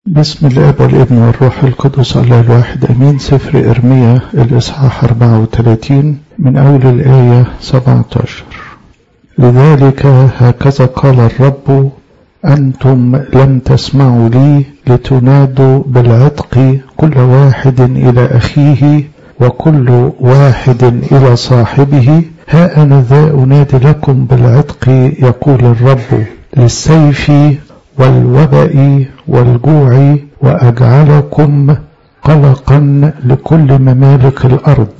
بسم الاب والابن والروح القدس الله الواحد امين سفر ارميا الاصحاح 34 من اول الايه 17 لذلك هكذا قال الرب انتم لم تسمعوا لي لتنادوا بالعتق كل واحد الى اخيه وكل واحد الى صاحبه ها انا ذا انادي لكم بالعتق يقول الرب للسيف والوبأ والجوع وأجعلكم قلقا لكل ممالك الأرض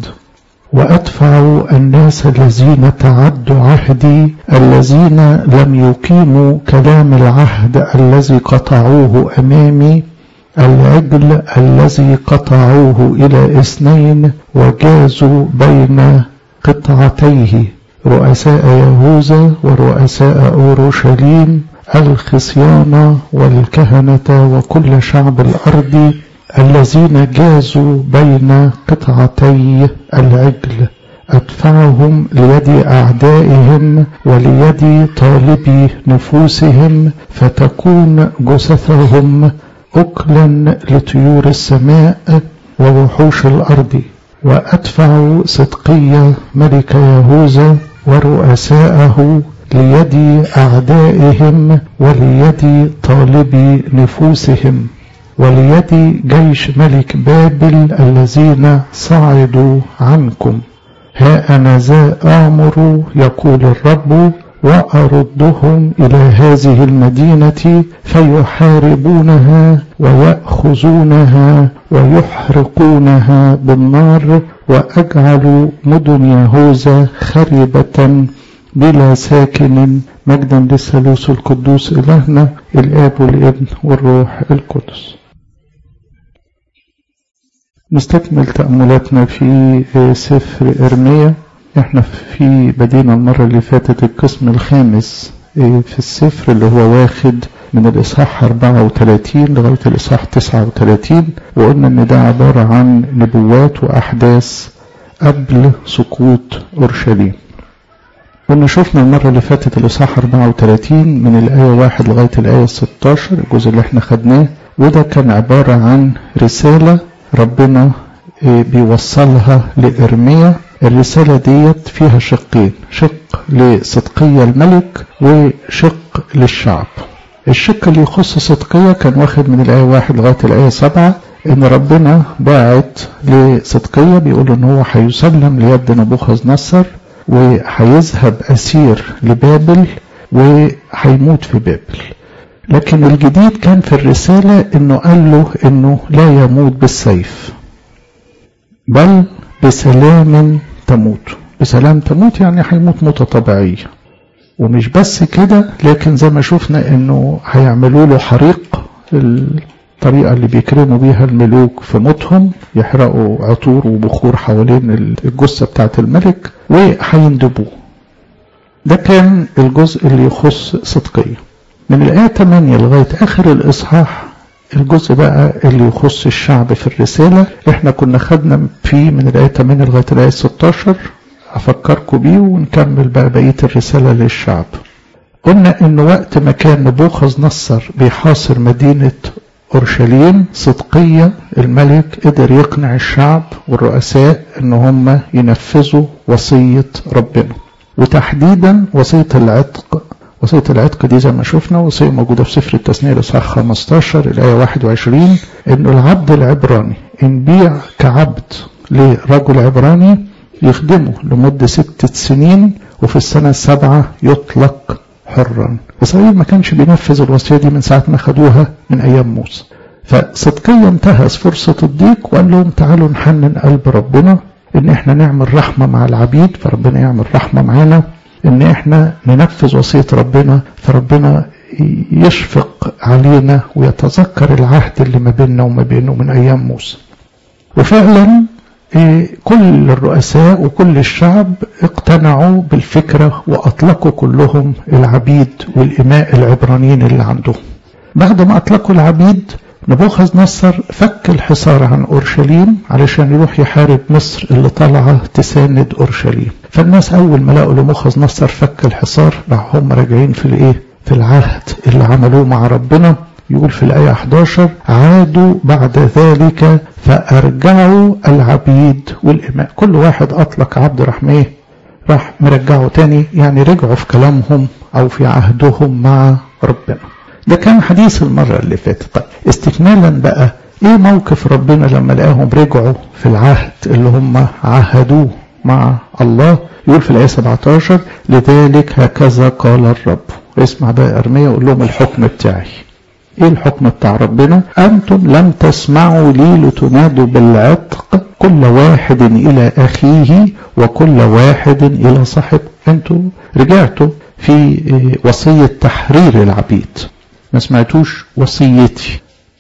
وأدفع الناس الذين تعدوا عهدي الذين لم يقيموا كلام العهد الذي قطعوه أمامي العجل الذي قطعوه إلى اثنين وجازوا بين قطعتيه رؤساء يهوذا ورؤساء أورشليم الخصيان والكهنة وكل شعب الأرض الذين جازوا بين قطعتي العجل أدفعهم ليد أعدائهم وليد طالبي نفوسهم فتكون جثثهم أكلا لطيور السماء ووحوش الأرض وأدفع صدقية ملك يهوذا ورؤساءه ليد أعدائهم وليد طالبي نفوسهم وليد جيش ملك بابل الذين صعدوا عنكم ها أنا ذا آمر يقول الرب وأردهم إلى هذه المدينة فيحاربونها ويأخذونها ويحرقونها بالنار وأجعل مدن يهوذا خربة بلا ساكن مجدا للثالوث القدوس إلهنا الآب والابن والروح القدس نستكمل تأملاتنا في سفر إرميا احنا في بدينا المرة اللي فاتت القسم الخامس في السفر اللي هو واخد من الإصحاح 34 لغاية الإصحاح 39 وقلنا إن ده عبارة عن نبوات وأحداث قبل سقوط أورشليم كنا شفنا المرة اللي فاتت الإصحاح 34 من الآية 1 لغاية الآية 16 الجزء اللي احنا خدناه وده كان عبارة عن رسالة ربنا بيوصلها لإرميا الرسالة ديت فيها شقين شق لصدقية الملك وشق للشعب الشق اللي يخص صدقية كان واخد من الآية 1 لغاية الآية 7 إن ربنا باعت لصدقية بيقول إن هو هيسلم ليد نبوخذ نصر وهيذهب أسير لبابل وهيموت في بابل لكن الجديد كان في الرسالة انه قال له انه لا يموت بالسيف بل بسلام تموت بسلام تموت يعني هيموت موتة طبيعية ومش بس كده لكن زي ما شفنا انه هيعملوا له حريق الطريقة اللي بيكرموا بيها الملوك في موتهم يحرقوا عطور وبخور حوالين الجثة بتاعت الملك وهيندبوه ده كان الجزء اللي يخص صدقية من الآية 8 لغاية آخر الإصحاح الجزء بقى اللي يخص الشعب في الرسالة احنا كنا خدنا فيه من الآية 8 لغاية الآية 16 أفكركم بيه ونكمل بقى بقية الرسالة للشعب قلنا ان وقت ما كان نبوخذ نصر بيحاصر مدينة أورشليم صدقية الملك قدر يقنع الشعب والرؤساء ان هم ينفذوا وصية ربنا وتحديدا وصية العتق وصية العتق دي زي ما شفنا وصية موجودة في سفر التثنية الإصحاح 15 الآية 21 إنه العبد العبراني إن بيع كعبد لرجل عبراني يخدمه لمدة ستة سنين وفي السنة السابعة يطلق حرا إسرائيل ما كانش بينفذ الوصية دي من ساعة ما خدوها من أيام موسى فصدقيا انتهز فرصة الضيق وقال لهم تعالوا نحنن قلب ربنا إن إحنا نعمل رحمة مع العبيد فربنا يعمل رحمة معانا إن إحنا ننفذ وصية ربنا فربنا يشفق علينا ويتذكر العهد اللي ما بيننا وما بينه من أيام موسى وفعلا كل الرؤساء وكل الشعب اقتنعوا بالفكرة وأطلقوا كلهم العبيد والإماء العبرانيين اللي عندهم بعد ما أطلقوا العبيد نبوخذ نصر فك الحصار عن أورشليم علشان يروح يحارب مصر اللي طالعة تساند أورشليم فالناس أول ما لقوا نبوخذ نصر فك الحصار راح هم راجعين في الإيه في العهد اللي عملوه مع ربنا يقول في الآية 11 عادوا بعد ذلك فأرجعوا العبيد والإماء كل واحد أطلق عبد راح إيه راح مرجعه تاني يعني رجعوا في كلامهم أو في عهدهم مع ربنا ده كان حديث المرة اللي فاتت طيب استكمالا بقى ايه موقف ربنا لما لقاهم رجعوا في العهد اللي هم عهدوه مع الله يقول في الآية 17 لذلك هكذا قال الرب اسمع بقى أرمية وقول لهم الحكم بتاعي ايه الحكم بتاع ربنا انتم لم تسمعوا لي لتنادوا بالعتق كل واحد الى اخيه وكل واحد الى صاحب انتوا رجعتوا في وصية تحرير العبيد ما سمعتوش وصيتي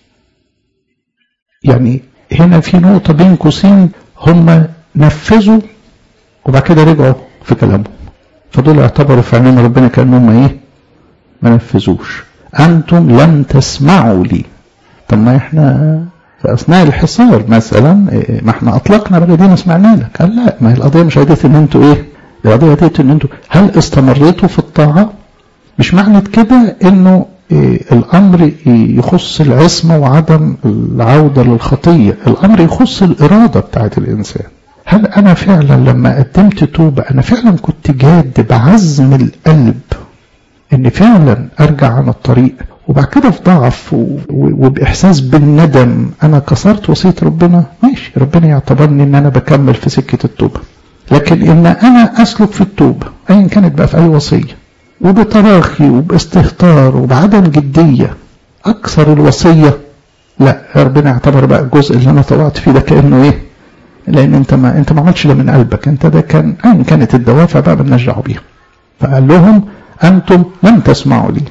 يعني هنا في نقطة بين قوسين هم نفذوا وبعد كده رجعوا في كلامهم فدول اعتبروا في عينين ربنا كأنهم ايه ما نفذوش أنتم لم تسمعوا لي طب ما احنا في أثناء الحصار مثلا ما احنا أطلقنا بقى دي ما سمعنا لك قال لا ما هي القضية مش قضية إن أنتوا إيه القضية ديت إن أنتوا هل استمريتوا في الطاعة مش معنى كده إنه إيه الأمر يخص العصمة وعدم العودة للخطية الأمر يخص الإرادة بتاعت الإنسان هل أنا فعلا لما قدمت توبة أنا فعلا كنت جاد بعزم القلب ان فعلا ارجع عن الطريق وبعد كده في ضعف وباحساس بالندم انا كسرت وصيه ربنا ماشي ربنا يعتبرني ان انا بكمل في سكه التوبه لكن ان انا اسلك في التوبه ايا كانت بقى في اي وصيه وبتراخي وباستهتار وبعدم جديه اكثر الوصيه لا ربنا يعتبر بقى الجزء اللي انا طلعت فيه ده كانه ايه لان انت ما انت ما عملتش ده من قلبك انت ده كان ايا كانت الدوافع بقى مالناش دعوه بيها فقال لهم أنتم لم تسمعوا لي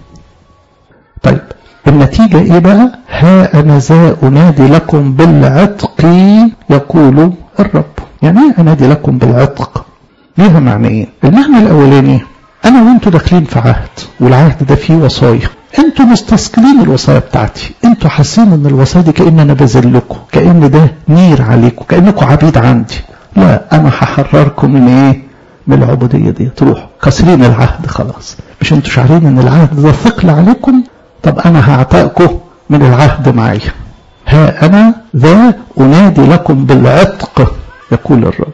طيب النتيجة إيه بقى ها أنا ذا أنادي لكم بالعتق يقول الرب يعني إيه أنادي لكم بالعتق ليها معنيين المعنى الأولاني أنا وأنتوا داخلين في عهد والعهد ده فيه وصايا انتوا مستثقلين الوصايا بتاعتي انتوا حاسين ان الوصايا دي كأن انا بذلكم كأن ده نير عليكم كأنكم عبيد عندي لا انا هحرركم من ايه من العبودية دي تروحوا كسرين العهد خلاص مش انتوا شعرين ان العهد ده ثقل عليكم طب انا هعتقكم من العهد معي ها انا ذا انادي لكم بالعتق يقول الرب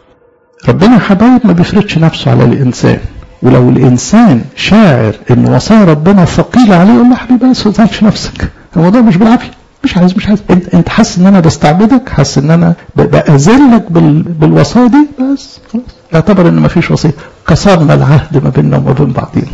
ربنا حبايب ما بيفرضش نفسه على الانسان ولو الانسان شاعر ان وصايا ربنا ثقيله عليه يقول له حبيبي ما تزعلش نفسك الموضوع مش بالعافيه مش عايز مش عايز انت انت حاسس ان انا بستعبدك حاسس ان انا باذلك بال... بالوصايا دي بس خلاص اعتبر ان ما فيش وصيه كسرنا العهد ما بيننا وما بين بعضنا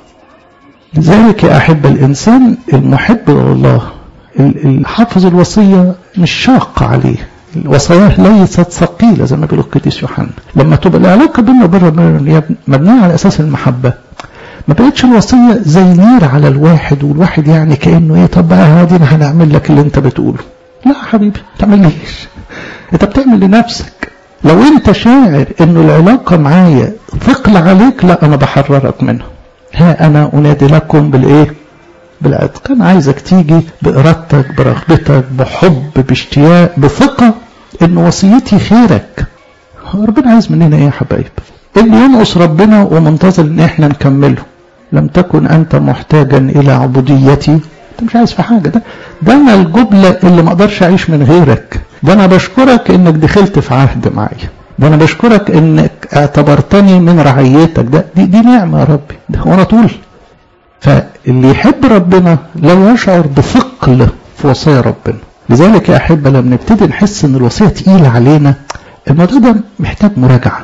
لذلك يا احب الانسان المحب لله الحافظ الوصيه مش شاقه عليه الوصايا ليست ثقيله زي ما بيقول القديس يوحنا لما تبقى العلاقه بيننا وبين ربنا مبنيه على اساس المحبه ما بقتش الوصيه زي نير على الواحد والواحد يعني كانه ايه طب بقى هادينا هنعمل لك اللي انت بتقوله لا يا حبيبي ما تعمليش انت بتعمل لنفسك لو انت شاعر انه العلاقه معايا ثقل عليك لا انا بحررك منها ها انا انادي لكم بالايه بالعتق انا عايزك تيجي بارادتك برغبتك بحب باشتياق بثقه ان وصيتي خيرك ربنا عايز مننا ايه يا حبايب اللي ينقص ربنا ومنتظر ان احنا نكمله لم تكن انت محتاجا الى عبوديتي انت مش عايز في حاجه ده ده انا الجمله اللي ما اقدرش اعيش من غيرك ده انا بشكرك انك دخلت في عهد معايا ده انا بشكرك انك اعتبرتني من رعيتك ده دي, دي نعمه يا ربي ده وانا طول فاللي يحب ربنا لا يشعر بثقل في وصايا ربنا لذلك يا احبه لما نبتدي نحس ان الوصيه تقيله علينا الموضوع ده محتاج مراجعه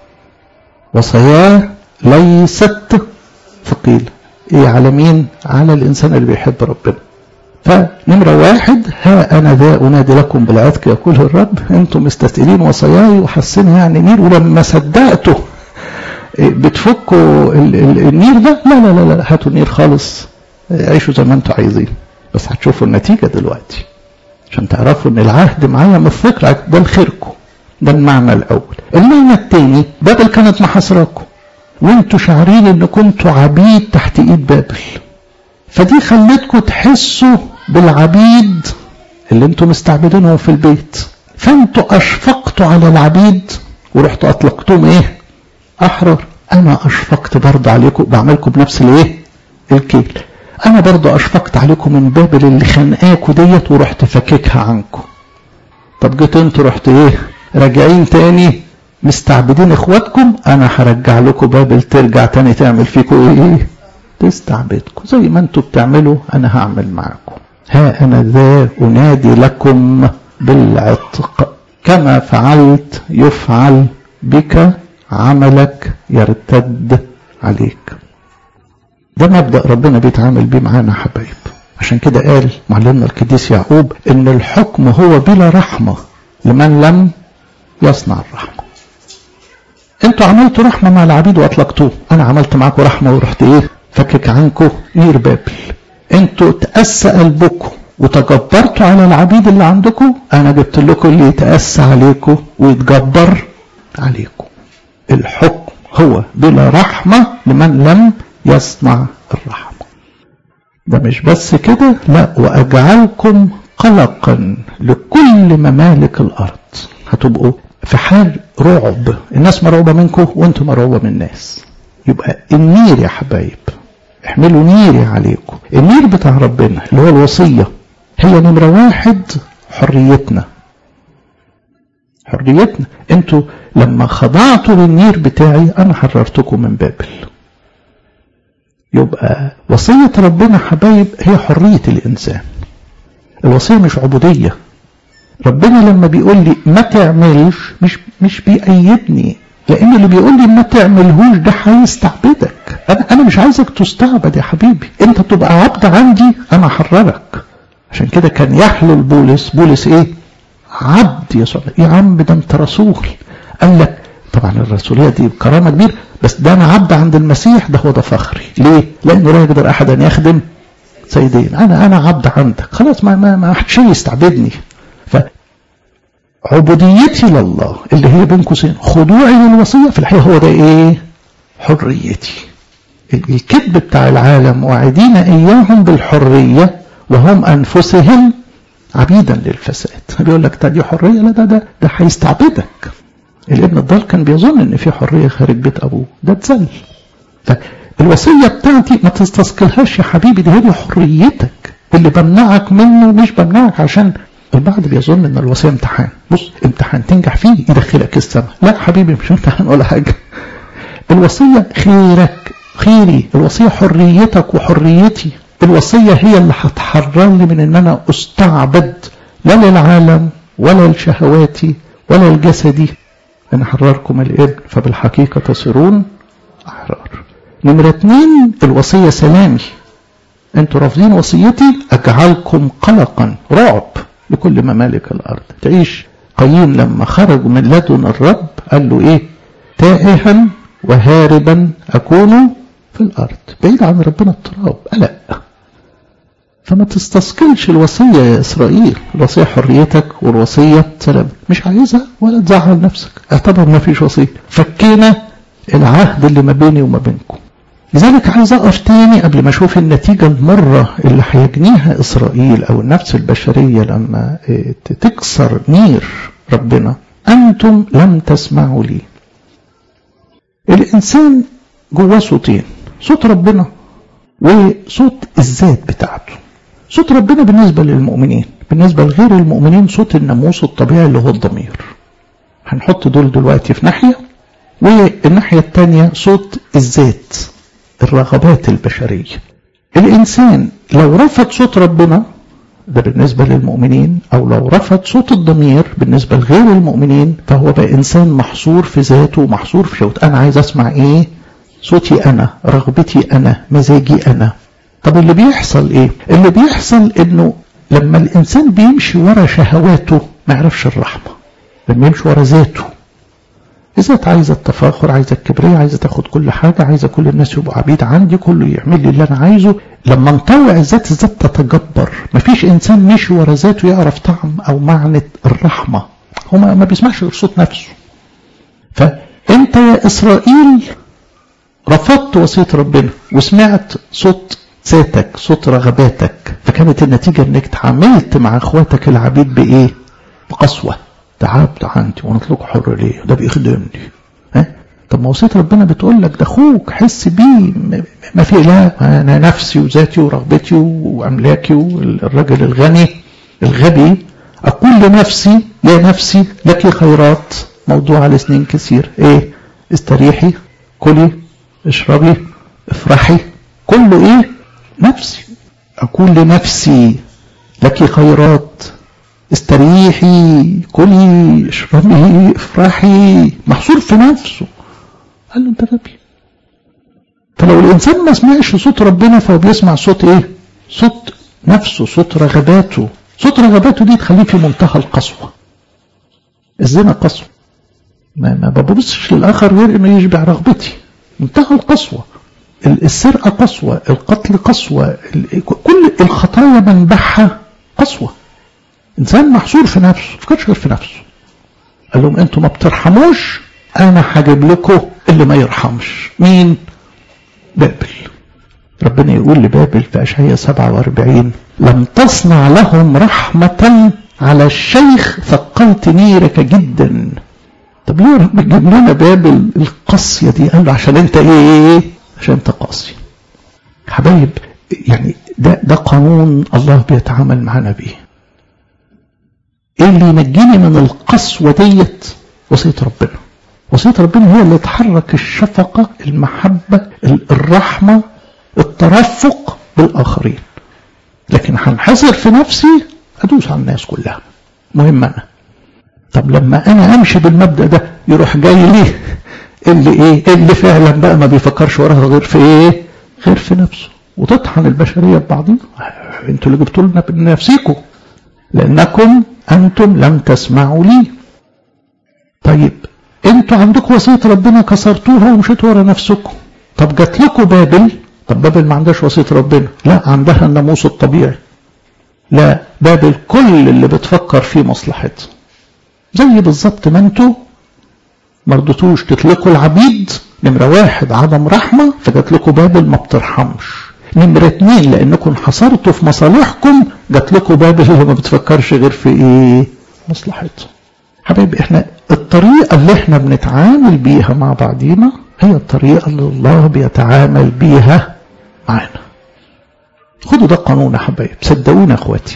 وصاياه ليست ثقيله ايه على مين على الانسان اللي بيحب ربنا فنمرة واحد ها أنا ذا أنادي لكم بالعتق يقول الرب أنتم مستثقلين وصاياي وحسنها يعني نير ولما صدقتوا بتفكوا النير ده لا لا لا لا هاتوا النير خالص عيشوا زي ما انتم عايزين بس هتشوفوا النتيجة دلوقتي عشان تعرفوا ان العهد معايا مثقل ده لخيركم ده المعنى الأول المعنى الثاني بابل كانت محاصراكم وانتوا شعرين ان كنتوا عبيد تحت ايد بابل فدي خلتكم تحسوا بالعبيد اللي انتوا مستعبدينهم في البيت فانتوا اشفقتوا على العبيد ورحتوا اطلقتهم ايه احرر انا اشفقت برضه عليكم بعملكم بنفس الايه الكيل انا برضو اشفقت عليكم من بابل اللي خانقاكوا ديت ورحت فككها عنكم طب جيت انتوا رحت ايه راجعين تاني مستعبدين اخواتكم انا هرجع لكم بابل ترجع تاني تعمل فيكم ايه تستعبدكم زي ما انتوا بتعملوا انا هعمل معاكم ها انا ذا انادي لكم بالعتق كما فعلت يفعل بك عملك يرتد عليك ده مبدأ ربنا بيتعامل بيه معانا حبايب عشان كده قال معلمنا القديس يعقوب ان الحكم هو بلا رحمة لمن لم يصنع الرحمة انتوا عملتوا رحمة مع العبيد واطلقتوه انا عملت معاكم رحمة ورحت ايه فكك عنكم نير بابل انتوا تأسى قلبكم وتجبرتوا على العبيد اللي عندكم انا جبت لكم اللي يتأسى عليكم ويتجبر عليكم الحكم هو بلا رحمة لمن لم يصنع الرحمة ده مش بس كده لا وأجعلكم قلقا لكل ممالك الأرض هتبقوا في حال رعب الناس مرعوبة منكم وانتم مرعوبة من الناس يبقى النير يا حبايب احملوا نيري عليكم النير بتاع ربنا اللي هو الوصية هي نمرة واحد حريتنا حريتنا انتوا لما خضعتوا للنير بتاعي انا حررتكم من بابل يبقى وصية ربنا حبايب هي حرية الإنسان الوصية مش عبودية ربنا لما بيقول لي ما تعملش مش مش بيأيدني لأن اللي بيقول لي ما تعملهوش ده هيستعبدك أنا أنا مش عايزك تستعبد يا حبيبي أنت تبقى عبد عندي أنا أحررك عشان كده كان يحلل بولس بولس إيه؟ عبد يسوع يا عم ده أنت رسول قال لك طبعا الرسولية دي كرامة كبيرة بس ده أنا عبد عند المسيح ده هو ده فخري ليه؟ لأنه لا يقدر أحد أن يخدم سيدين أنا أنا عبد عندك خلاص ما ما ما حدش يستعبدني فعبوديتي لله اللي هي بين قوسين خضوعي للوصية في الحقيقة هو ده إيه؟ حريتي الكذب بتاع العالم وعدين إياهم بالحرية وهم أنفسهم عبيدا للفساد بيقول لك ده دي حرية لا ده ده ده هيستعبدك الابن الضال كان بيظن ان في حريه خارج بيت ابوه ده اتذل فالوصيه بتاعتي ما تستثقلهاش يا حبيبي دي هي حريتك اللي بمنعك منه مش بمنعك عشان البعض بيظن ان الوصيه امتحان بص امتحان تنجح فيه يدخلك السماء لا حبيبي مش امتحان ولا حاجه الوصيه خيرك خيري الوصيه حريتك وحريتي الوصيه هي اللي هتحررني من ان انا استعبد لا للعالم ولا لشهواتي ولا لجسدي أنا حرركم الابن فبالحقيقة تصيرون أحرار نمرة اتنين الوصية سلامي انتوا رافضين وصيتي أجعلكم قلقا رعب لكل ممالك الأرض تعيش قايين لما خرج من لدن الرب قال له إيه تائها وهاربا أكون في الأرض بعيد عن ربنا التراب قلق فما تستثقلش الوصية يا إسرائيل الوصية حريتك والوصية سلام مش عايزها ولا تزعل نفسك اعتبر ما فيش وصية فكينا العهد اللي ما بيني وما بينكم لذلك عايز أقف تاني قبل ما أشوف النتيجة المرة اللي هيجنيها إسرائيل أو النفس البشرية لما تكسر نير ربنا أنتم لم تسمعوا لي الإنسان جواه صوتين صوت ربنا وصوت الذات بتاعته صوت ربنا بالنسبة للمؤمنين بالنسبة لغير المؤمنين صوت الناموس الطبيعي اللي هو الضمير هنحط دول دلوقتي في ناحية والناحية التانية صوت الذات الرغبات البشرية الإنسان لو رفض صوت ربنا ده بالنسبة للمؤمنين أو لو رفض صوت الضمير بالنسبة لغير المؤمنين فهو بقى إنسان محصور في ذاته ومحصور في شوت أنا عايز أسمع إيه صوتي أنا رغبتي أنا مزاجي أنا طب اللي بيحصل إيه اللي بيحصل إنه لما الإنسان بيمشي ورا شهواته ما يعرفش الرحمة لما يمشي ورا ذاته الذات عايزة التفاخر عايزة الكبرياء عايزة تاخد كل حاجة عايزة كل الناس يبقوا عبيد عندي كله يعمل لي اللي أنا عايزه لما نطوع الذات الذات تتجبر مفيش إنسان مشي ورا ذاته يعرف طعم أو معنى الرحمة هو ما بيسمعش غير صوت نفسه فأنت يا إسرائيل رفضت وصية ربنا وسمعت صوت ذاتك صوت رغباتك فكانت النتيجة انك تعاملت مع اخواتك العبيد بايه بقسوة ده عبد عندي وانا اطلقه حر ليه ده بيخدمني ها طب ما وصيه ربنا بتقول لك ده اخوك حس بيه ما في لا انا نفسي وذاتي ورغبتي واملاكي والراجل الغني الغبي اقول لنفسي يا نفسي لك خيرات موضوع على سنين كثير ايه استريحي كلي اشربي افرحي كله ايه نفسي اقول لنفسي لك خيرات استريحي كلي اشربي افرحي محصور في نفسه قال له انت غبي فلو الانسان ما سمعش صوت ربنا فهو بيسمع صوت ايه صوت نفسه صوت رغباته صوت رغباته دي تخليه في منتهى القسوه الزنا قسوه ما, ما ببصش للاخر غير انه يشبع رغبتي منتهى القسوه السرقه قسوه القتل قسوه كل الخطايا منبعها قسوه انسان محصور في نفسه ما فكرش غير في نفسه قال لهم انتوا ما بترحموش انا هجيب لكم اللي ما يرحمش مين بابل ربنا يقول لبابل في اشعياء 47 لم تصنع لهم رحمة على الشيخ ثقلت نيرك جدا طب ليه رب جاب لنا بابل القاسية دي قال له عشان انت ايه عشان انت قاسي حبايب يعني ده ده قانون الله بيتعامل معانا بيه ايه اللي ينجيني من القسوة ديت وصية ربنا وصية ربنا هي اللي تحرك الشفقة المحبة الرحمة الترفق بالآخرين لكن هنحصر في نفسي أدوس على الناس كلها مهم أنا طب لما أنا أمشي بالمبدأ ده يروح جاي لي اللي إيه اللي فعلا بقى ما بيفكرش وراها غير في إيه غير في نفسه وتطحن البشرية ببعضها انتوا اللي جبتوا لنا بنفسيكم لأنكم أنتم لم تسمعوا لي طيب انتوا عندكم وصية ربنا كسرتوها ومشيتوا ورا نفسكم طب جات لكم بابل طب بابل ما عندهاش وصية ربنا لا عندها الناموس الطبيعي لا بابل كل اللي بتفكر فيه مصلحتها زي بالظبط ما انتوا ما رضيتوش تطلقوا العبيد نمرة واحد عدم رحمة فجات لكم بابل ما بترحمش نمرة اتنين لانكم حصرتوا في مصالحكم جات لكم بابل اللي ما بتفكرش غير في ايه مصلحتها حبايبي احنا الطريقة اللي احنا بنتعامل بيها مع بعضينا هي الطريقة اللي الله بيتعامل بيها معانا خدوا ده قانون يا حبايب صدقوني يا اخواتي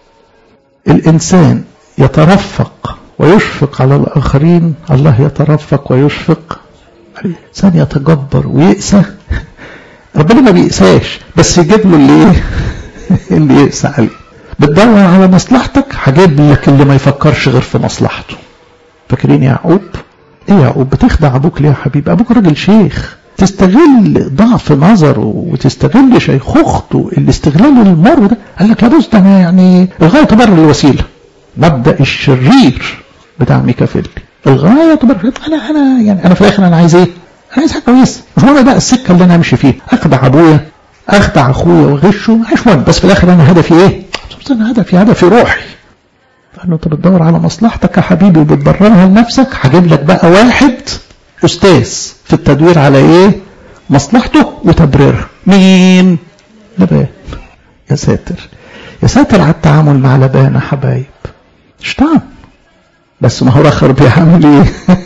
الانسان يترفق ويشفق على الاخرين الله يترفق ويشفق الانسان يتجبر ويأسى ربنا ما بيأساش بس يجيب له اللي ايه اللي يأسى عليه بتدور على مصلحتك هجيب لك اللي ما يفكرش غير في مصلحته فاكرين يعقوب ايه يعقوب بتخدع ابوك ليه يا حبيبي ابوك راجل شيخ تستغل ضعف نظره وتستغل شيخوخته الاستغلال المر ده قال لك لا بص ده انا يعني الغايه تبرر الوسيله مبدا الشرير بتاع ميكافيلي الغايه تبرر انا انا يعني انا في الاخر انا عايز ايه؟ انا عايز حاجه كويسه مش مهم بقى السكه اللي انا امشي فيها اخدع ابويا اخدع اخويا واغشه مش مهم بس في الاخر انا هدفي ايه؟ بس انا هدفي هدفي روحي فقال له انت بتدور على مصلحتك يا حبيبي وبتبررها لنفسك هجيب لك بقى واحد استاذ في التدوير على ايه مصلحته وتبريرها مين لبان يا ساتر يا ساتر على التعامل مع لبان يا حبايب شيطان بس ما هو الاخر بيعمل ايه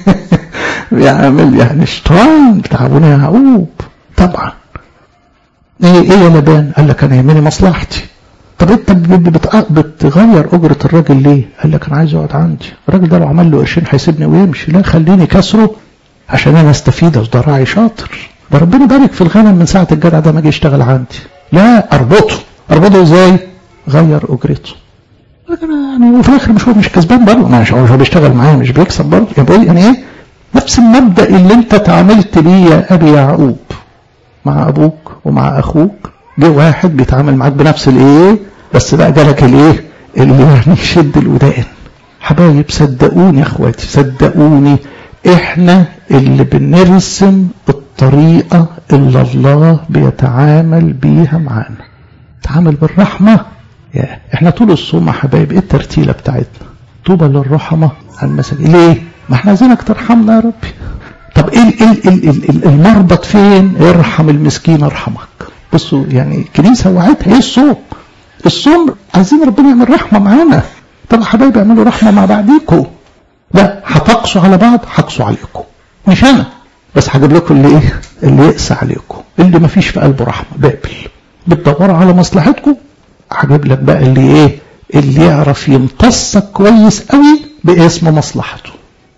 بيعمل يعني شيطان بتاع ابونا يعقوب طبعا ايه ايه يا لبان قال لك انا يهمني مصلحتي طب انت بتغير اجره الراجل ليه؟ قال لك انا عايز اقعد عندي، الراجل ده لو عمل له قرشين هيسيبني ويمشي، لا خليني كسره عشان انا استفيد ده راعي شاطر. ده ربنا بارك في الغنم من ساعه الجدع ده ما جه يشتغل عندي. لا اربطه، اربطه ازاي؟ غير اجرته. لكن يعني وفي الاخر مش هو مش كسبان برضه مش هو بيشتغل معايا مش بيكسب برضه يعني يعني ايه؟ نفس المبدا اللي انت تعاملت بيه يا ابي يعقوب مع ابوك ومع اخوك جه واحد بيتعامل معاك بنفس الايه بس بقى جالك الايه اللي يعني يشد الودان حبايب صدقوني يا اخواتي صدقوني احنا اللي بنرسم الطريقة اللي الله بيتعامل بيها معانا تعامل بالرحمة يا احنا طول الصوم يا حبايب ايه الترتيلة بتاعتنا طوبى للرحمة على المساجين ليه ما احنا عايزينك ترحمنا يا ربي طب ايه ال ال ال ال المربط فين ارحم المسكين ارحمك بصوا يعني الكنيسة وعدها ايه الصوم الصوم عايزين ربنا يعمل رحمة معانا طب يا حبايبي اعملوا رحمة مع بعضيكم لا هتقسوا على بعض هقسوا عليكم مش انا بس هجيب لكم اللي ايه اللي يقسى عليكم اللي ما فيش في قلبه رحمه بابل بتدوروا على مصلحتكم هجيب لك بقى اللي ايه اللي يعرف يمتصك كويس قوي باسم مصلحته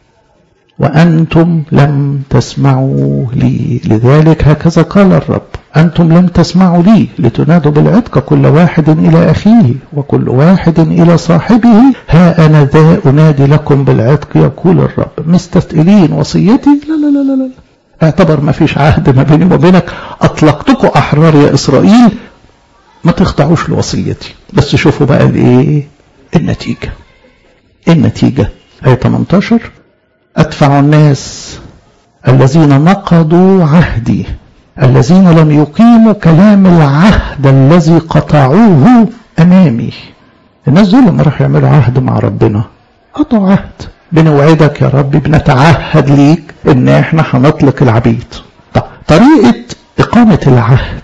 وأنتم لم تسمعوا لي لذلك هكذا قال الرب أنتم لم تسمعوا لي لتنادوا بالعتق كل واحد إلى أخيه وكل واحد إلى صاحبه ها أنا ذا أنادي لكم بالعتق يقول الرب مستثقلين وصيتي لا لا لا لا لا اعتبر ما فيش عهد ما بيني وبينك أطلقتكم أحرار يا إسرائيل ما تخضعوش لوصيتي بس شوفوا بقى الايه النتيجة النتيجة آية 18 أدفع الناس الذين نقضوا عهدي الذين لم يقيموا كلام العهد الذي قطعوه أمامي الناس دول لما راحوا يعملوا عهد مع ربنا قطعوا عهد بنوعدك يا رب بنتعهد ليك ان احنا هنطلق العبيد طب طريقة إقامة العهد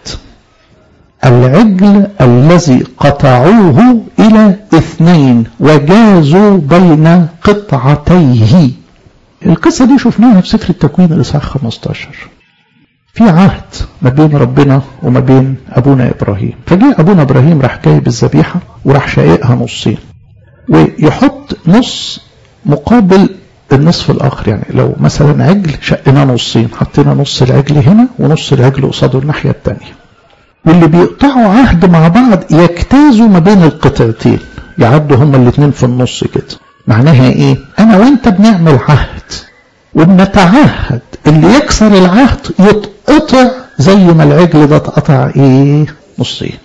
العجل الذي قطعوه إلى اثنين وجازوا بين قطعتيه القصة دي شفناها في سفر التكوين الإصحاح 15 في عهد ما بين ربنا وما بين أبونا إبراهيم فجاء أبونا إبراهيم راح جايب الذبيحة وراح شاققها نصين ويحط نص مقابل النصف الآخر يعني لو مثلا عجل شقنا نصين حطينا نص العجل هنا ونص العجل قصاده الناحية التانية واللي بيقطعوا عهد مع بعض يجتازوا ما بين القطعتين يعدوا هما الاثنين في النص كده معناها ايه انا وانت بنعمل عهد وبنتعهد اللي يكسر العهد يتقطع زي ما العجل ده اتقطع ايه نصين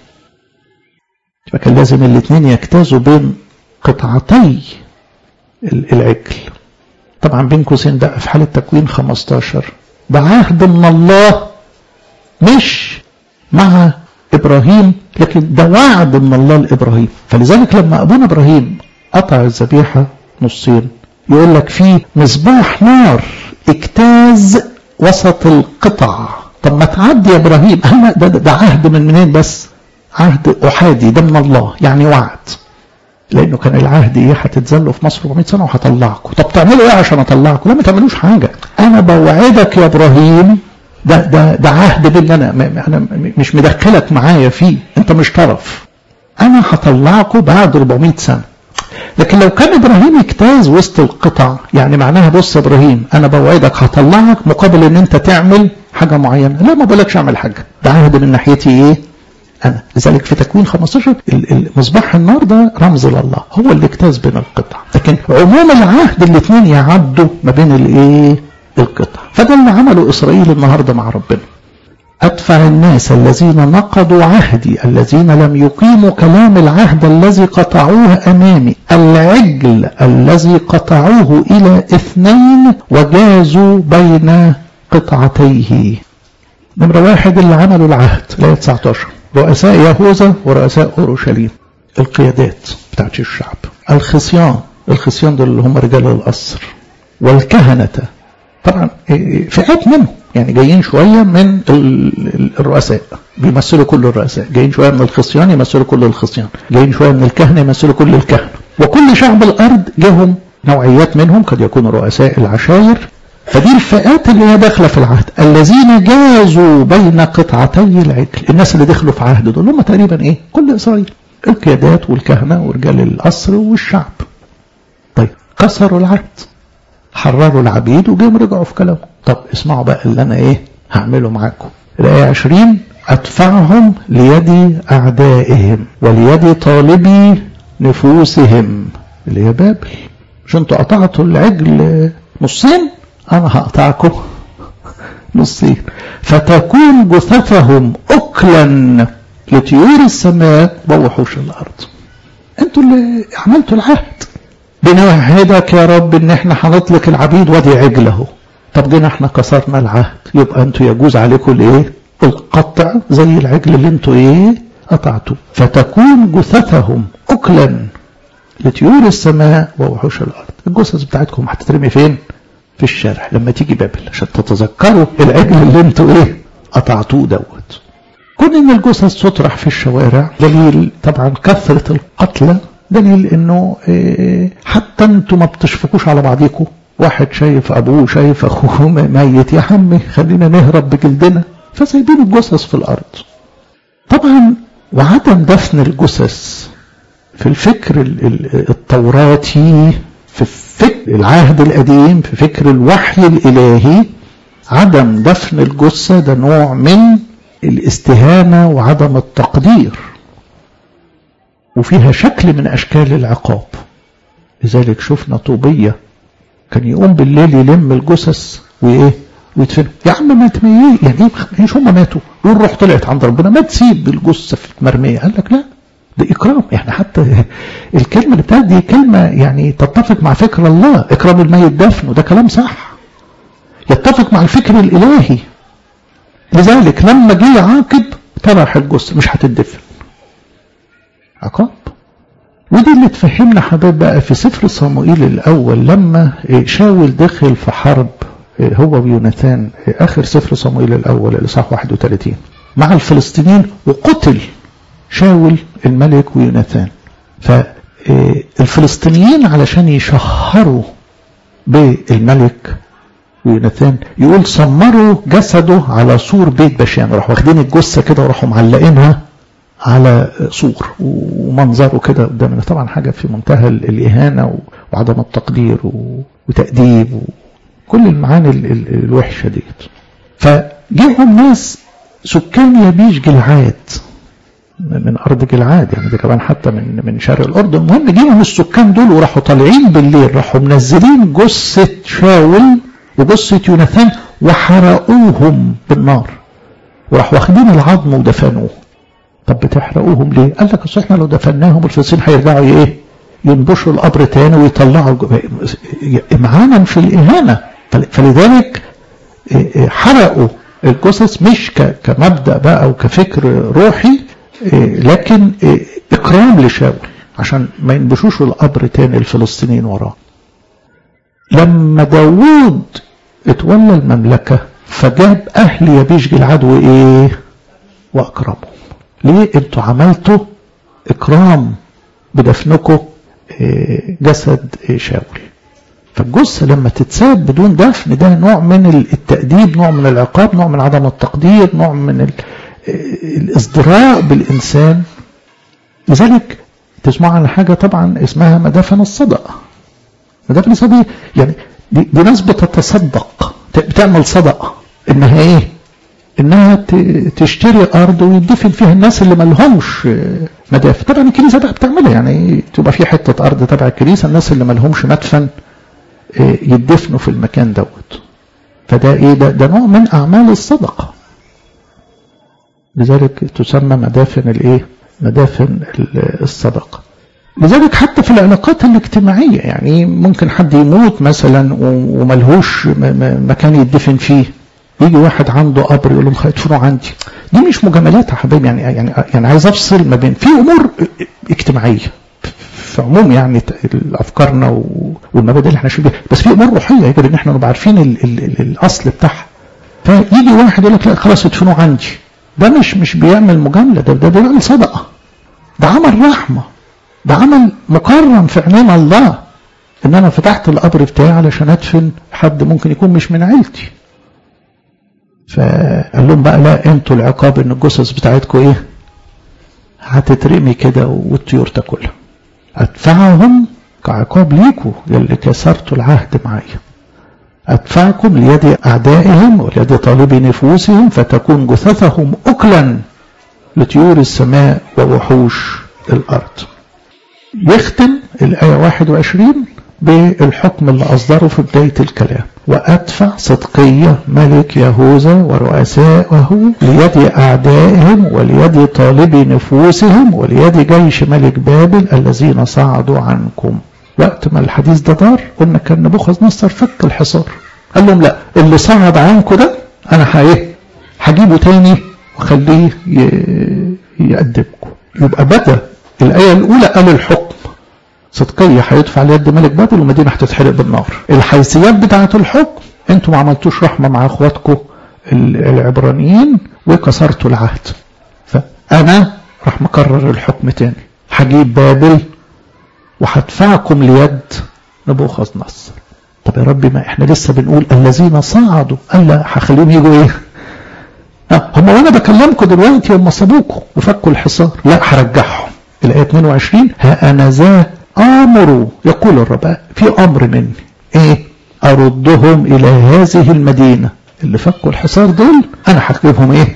يبقى كان لازم الاثنين يجتازوا بين قطعتي العجل طبعا بين قوسين ده في حالة تكوين 15 ده عهد من الله مش مع إبراهيم لكن ده وعد من الله لإبراهيم فلذلك لما أبونا إبراهيم قطع الذبيحة نصين يقول لك في مصباح نار اجتاز وسط القطع طب ما تعدي يا إبراهيم أنا ده, ده, ده عهد من منين بس عهد أحادي ده من الله يعني وعد لأنه كان العهد إيه هتتذلوا في مصر 400 سنة وهطلعكم طب تعملوا إيه عشان أطلعكم لا ما تعملوش حاجة أنا بوعدك يا إبراهيم ده ده ده عهد بيني انا انا مش مدخلك معايا فيه انت مش طرف انا هطلعكم بعد 400 سنه لكن لو كان ابراهيم اجتاز وسط القطع يعني معناها بص يا ابراهيم انا بوعدك هطلعك مقابل ان انت تعمل حاجه معينه لا ما بقولكش اعمل حاجه ده عهد من ناحيتي ايه انا لذلك في تكوين 15 مصباح النار ده رمز لله هو اللي اجتاز بين القطع لكن عموم العهد الاثنين يعدوا ما بين الايه القطع فده اللي عمله إسرائيل النهاردة مع ربنا أدفع الناس الذين نقضوا عهدي الذين لم يقيموا كلام العهد الذي قطعوه أمامي العجل الذي قطعوه إلى اثنين وجازوا بين قطعتيه نمرة واحد اللي عملوا العهد لا 19 رؤساء يهوذا ورؤساء أورشليم القيادات بتاعت الشعب الخصيان الخصيان دول اللي هم رجال القصر والكهنة طبعا فئات منهم يعني جايين شوية من الرؤساء بيمثلوا كل الرؤساء جايين شوية من الخصيان يمثلوا كل الخصيان جايين شوية من الكهنة يمثلوا كل الكهنة وكل شعب الأرض جهم نوعيات منهم قد يكونوا رؤساء العشاير فدي الفئات اللي هي داخلة في العهد الذين جازوا بين قطعتي العجل الناس اللي دخلوا في عهد دول هم تقريبا ايه كل إسرائيل القيادات والكهنة ورجال القصر والشعب طيب كسروا العهد حرروا العبيد وجيهم رجعوا في كلامهم طب اسمعوا بقى اللي انا ايه هعمله معاكم الآية 20 أدفعهم ليد أعدائهم وليد طالبي نفوسهم اللي هي بابل مش انتوا قطعتوا العجل نصين أنا هقطعكم نصين فتكون جثثهم أكلا لطيور السماء ووحوش الأرض انتوا اللي عملتوا العهد بنوعدك يا رب ان احنا هنطلق العبيد وادي عجله طب جينا احنا كسرنا العهد يبقى انتوا يجوز عليكم الايه القطع زي العجل اللي انتوا ايه قطعتوا فتكون جثثهم اكلا لطيور السماء ووحوش الارض الجثث بتاعتكم هتترمي فين في الشارع لما تيجي بابل عشان تتذكروا العجل اللي انتوا ايه قطعتوه دوت كون ان الجثث تطرح في الشوارع دليل طبعا كثره القتلى دليل انه إيه حتى انتوا ما بتشفقوش على بعضيكم واحد شايف ابوه شايف اخوه ميت يا عمي خلينا نهرب بجلدنا فسايبين الجثث في الارض طبعا وعدم دفن الجثث في الفكر التوراتي في فكر العهد القديم في فكر الوحي الالهي عدم دفن الجثه ده نوع من الاستهانه وعدم التقدير وفيها شكل من اشكال العقاب لذلك شفنا طوبيه كان يقوم بالليل يلم الجثث وايه ويدفنوا يا عم مات ايه يعني مش هم ماتوا والروح طلعت عند ربنا ما تسيب الجثه مرميه قال لك لا ده اكرام يعني حتى الكلمه اللي بتاعت دي كلمه يعني تتفق مع فكر الله اكرام الميت دفن وده كلام صح يتفق مع الفكر الالهي لذلك لما جه يعاقب طرح الجثه مش هتدفن عقاب ودي اللي تفهمنا حباب بقى في سفر صموئيل الأول لما شاول دخل في حرب هو ويوناثان آخر سفر صموئيل الأول الإصحاح 31 مع الفلسطينيين وقتل شاول الملك ويوناثان فالفلسطينيين علشان يشهروا بالملك ويوناثان يقول سمروا جسده على سور بيت بشان راحوا واخدين الجثة كده وراحوا معلقينها على سور ومنظره كده قدامنا طبعا حاجة في منتهى الإهانة وعدم التقدير وتأديب وكل المعاني الوحشة ديت فجاءوا الناس سكان يبيش جلعاد من أرض جلعاد يعني ده كمان حتى من من شرق الأردن المهم جيهم السكان دول وراحوا طالعين بالليل راحوا منزلين جثة شاول وجثة يوناثان وحرقوهم بالنار وراحوا واخدين العظم ودفنوه طب بتحرقوهم ليه؟ قال لك اصل احنا لو دفناهم الفلسطينيين هيرجعوا ايه؟ ينبشوا القبر تاني ويطلعوا امعانا في الاهانه فلذلك حرقوا الجثث مش كمبدا بقى او كفكر روحي لكن اكرام لشاول عشان ما ينبشوش القبر تاني الفلسطينيين وراه. لما داوود اتولى المملكه فجاب اهل يبيش جلعاد وايه؟ واكرمهم. ليه انتوا عملتوا اكرام بدفنكم جسد شاول فالجثه لما تتساب بدون دفن ده نوع من التأديب نوع من العقاب نوع من عدم التقدير نوع من الازدراء بالإنسان لذلك تسمع عن حاجة طبعا اسمها مدافن الصدقة مدافن الصدقة يعني دي, دي ناس بتتصدق بتعمل صدقة انها ايه انها تشتري ارض ويدفن فيها الناس اللي ما لهمش مدافن طبعا الكنيسه بقى بتعملها يعني تبقى في حته ارض تبع الكنيسه الناس اللي ما لهمش مدفن يدفنوا في المكان دوت فده ايه ده, ده نوع من اعمال الصدقه لذلك تسمى مدافن الايه مدافن الصدقه لذلك حتى في العلاقات الاجتماعيه يعني ممكن حد يموت مثلا وملهوش مكان يدفن فيه يجي واحد عنده قبر يقول لهم هيدفنوا عندي دي مش مجاملات يا حبايبي يعني يعني يعني عايز افصل ما بين في امور اجتماعيه في عموم يعني افكارنا والمبادئ اللي احنا شايفينها بس في امور روحيه يجب ان احنا نبقى عارفين ال ال ال الاصل بتاعها فيجي واحد يقول لك لا خلاص ادفنوا عندي ده مش مش بيعمل مجامله ده ده بيعمل صدقه ده عمل رحمه ده عمل مكرم في عينين الله ان انا فتحت القبر بتاعي علشان ادفن حد ممكن يكون مش من عيلتي فقال لهم بقى لا انتوا العقاب ان الجثث بتاعتكم ايه هتترمي كده والطيور تاكلها ادفعهم كعقاب ليكوا يلي كسرتوا العهد معايا ادفعكم ليد اعدائهم وليد طالبي نفوسهم فتكون جثثهم اكلا لطيور السماء ووحوش الارض يختم الايه 21 بالحكم اللي أصدره في بداية الكلام وأدفع صدقية ملك يهوذا ورؤسائه ليد أعدائهم وليد طالبي نفوسهم وليد جيش ملك بابل الذين صعدوا عنكم وقت ما الحديث ده دار قلنا كان نبوخذ نصر فك الحصار قال لهم لا اللي صعد عنكم ده أنا حايه هجيبه تاني وخليه يأدبكم يبقى بدأ الآية الأولى قال الحكم صدقية هيدفع ليد ملك بابل والمدينة هتتحرق بالنار الحيثيات بتاعة الحكم انتوا ما عملتوش رحمة مع اخواتكم العبرانيين وكسرتوا العهد فأنا راح مكرر الحكم تاني هجيب بابل وهدفعكم ليد نبوخذ نصر طب يا رب ما احنا لسه بنقول الذين صعدوا قال لا هخليهم يجوا ايه هم وانا بكلمكم دلوقتي هم سابوكم وفكوا الحصار لا هرجعهم الايه 22 ها انا ذا امر يقول الرب في امر مني ايه اردهم الى هذه المدينه اللي فكوا الحصار دول انا هجيبهم ايه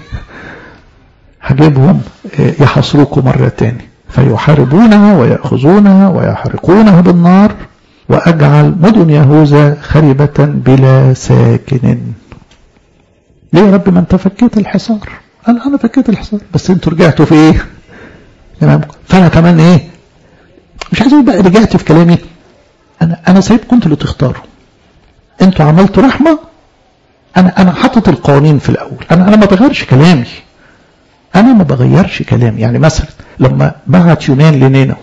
هجيبهم إيه يحاصروكم مره تاني فيحاربونها ويأخذونها ويحرقونها بالنار وأجعل مدن يهوذا خربة بلا ساكن ليه يا رب ما انت فكيت الحصار قال انا فكيت الحصار بس انتوا رجعتوا في ايه فانا كمان ايه مش عايز اقول بقى رجعت في كلامي انا انا سايبكم انتوا اللي تختاروا انتوا عملتوا رحمه انا انا حاطط القوانين في الاول انا انا ما بغيرش كلامي انا ما بغيرش كلامي يعني مثلا لما بعت يونان لنينو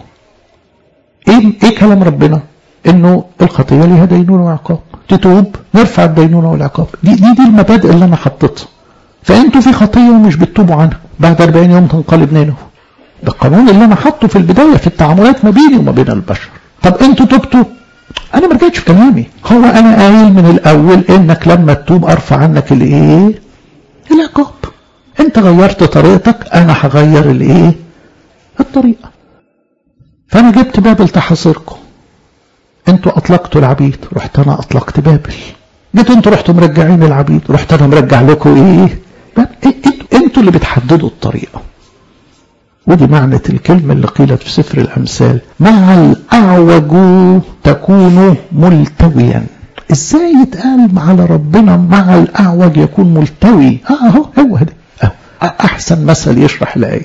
ايه ايه كلام ربنا انه الخطيه ليها دينونه وعقاب تتوب نرفع الدينونه والعقاب دي دي دي المبادئ اللي انا حطيتها فانتوا في خطيه ومش بتتوبوا عنها بعد 40 يوم تنقلب نينو ده القانون اللي انا حاطه في البدايه في التعاملات ما بيني وما بين البشر طب انتوا تبتوا انا ما رجعتش في كلامي هو انا قايل من الاول انك لما تتوب ارفع عنك الايه العقاب انت غيرت طريقتك انا هغير الايه الطريقه فانا جبت بابل تحاصركم انتوا اطلقتوا العبيد رحت انا اطلقت بابل جيتوا انتوا رحتوا مرجعين العبيد رحت انا مرجع لكم ايه انتوا اللي بتحددوا الطريقه ودي معنى الكلمة اللي قيلت في سفر الأمثال مع الأعوج تكون ملتويا ازاي يتقال على ربنا مع الأعوج يكون ملتوي اه اهو هو ده أحسن مثل يشرح الآية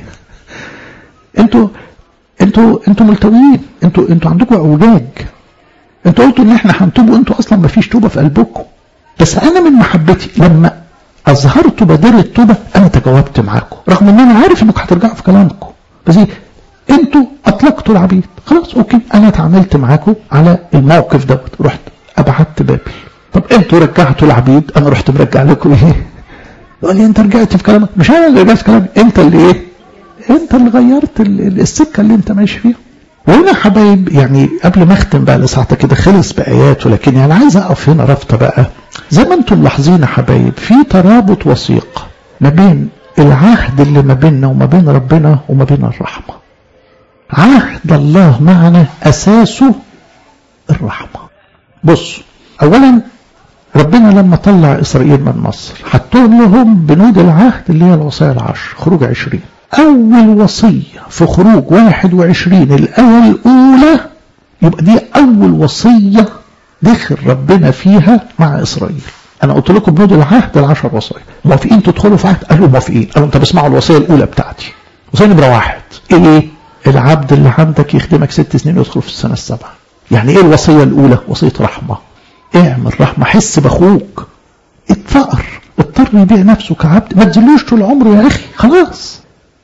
انتوا انتوا انتوا ملتويين انتوا انتوا عندكم اعوجاج انتوا قلتوا ان احنا هنتوب وانتوا اصلا ما فيش توبه في قلبكم بس انا من محبتي لما اظهرت بادره التوبه انا تجاوبت معاكم رغم ان انا عارف انكم هترجعوا في كلامكم بس إيه؟ انتوا اطلقتوا العبيد خلاص اوكي انا اتعاملت معاكم على الموقف دوت رحت ابعدت بابل طب انتوا رجعتوا العبيد انا رحت مرجع لكم ايه قال لي انت رجعت في كلامك مش انا اللي رجعت في كلامك انت اللي ايه انت اللي غيرت السكه اللي انت ماشي فيها وهنا حبايب يعني قبل ما اختم بقى لساعتك كده خلص بايات ولكن يعني عايز اقف هنا رابطه بقى زي ما انتم ملاحظين يا حبايب في ترابط وثيق ما بين العهد اللي ما بيننا وما بين ربنا وما بين الرحمه عهد الله معنا اساسه الرحمه بص اولا ربنا لما طلع اسرائيل من مصر حطهم لهم بنود العهد اللي هي الوصايا العشر خروج عشرين أول وصية في خروج 21 الآية الأولى يبقى دي أول وصية دخل ربنا فيها مع إسرائيل أنا قلت لكم بنود العهد العشر وصايا موافقين تدخلوا في عهد قالوا موافقين قالوا أنت بسمعوا الوصية الأولى بتاعتي وصية نمرة واحد إيه العبد اللي عندك يخدمك ست سنين ويدخل في السنة السابعة يعني إيه الوصية الأولى وصية رحمة اعمل رحمة حس بأخوك اتفقر اضطر يبيع نفسه كعبد ما تدلوش طول عمره يا أخي خلاص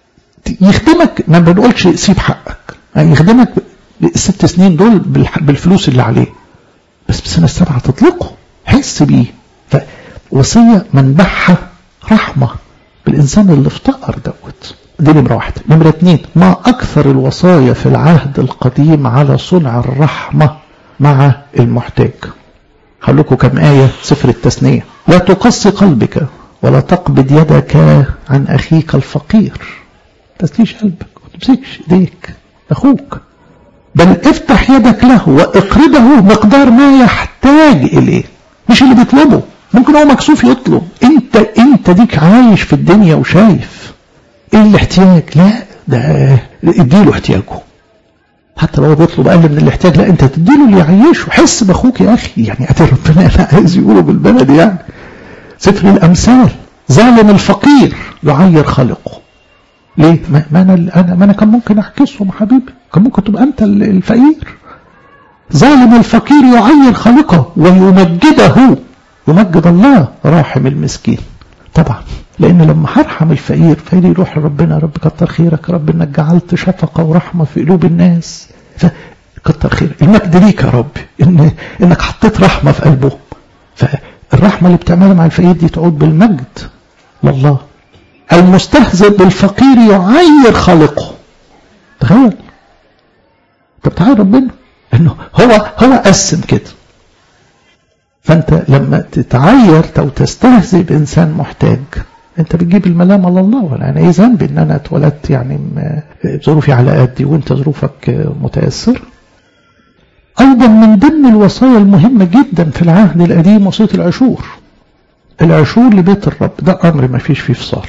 يخدمك ما بنقولش سيب حقك يعني يخدمك الست سنين دول بالفلوس اللي عليه بس بسنة السبعة تطلقه حس بيه فوصية منبعها رحمة بالإنسان اللي افتقر دوت دي نمرة واحدة نمرة اتنين ما أكثر الوصايا في العهد القديم على صنع الرحمة مع المحتاج هقول لكم كم آية سفر التثنية لا تقص قلبك ولا تقبض يدك عن أخيك الفقير تسليش قلبك ما تمسكش ايديك اخوك بل افتح يدك له واقربه مقدار ما يحتاج اليه مش اللي بيطلبه ممكن هو مكسوف يطلب انت انت ديك عايش في الدنيا وشايف ايه الاحتياج لا ده اديله احتياجه حتى لو هو بيطلب اقل من الاحتياج لا انت تديله اللي يعيشه حس باخوك يا اخي يعني اتي ربنا انا عايز يقوله بالبلد يعني سفر الامثال ظالم الفقير يعير خالقه ليه؟ ما, ما انا انا ما انا كان ممكن اعكسهم يا حبيبي، كان ممكن تبقى انت الفقير. ظالم الفقير يعير خالقه ويمجده يمجد الله راحم المسكين. طبعا لان لما هرحم الفقير فقير يروح لربنا يا رب كتر خيرك يا رب انك جعلت شفقه ورحمه في قلوب الناس. فكتر خير المجد ليك يا رب ان انك حطيت رحمه في قلبهم. فالرحمه اللي بتعملها مع الفقير دي تعود بالمجد لله. المستهزئ بالفقير يعير خالقه تخيل طب تعالى ربنا انه هو هو قسم كده فانت لما تتعير او تستهزئ بانسان محتاج انت بتجيب الملام على الله ولا انا ايه ذنبي ان انا اتولدت يعني ظروفي على قدي وانت ظروفك متاثر ايضا من ضمن الوصايا المهمه جدا في العهد القديم وصيه العشور العشور لبيت الرب ده امر ما فيش فيه فصال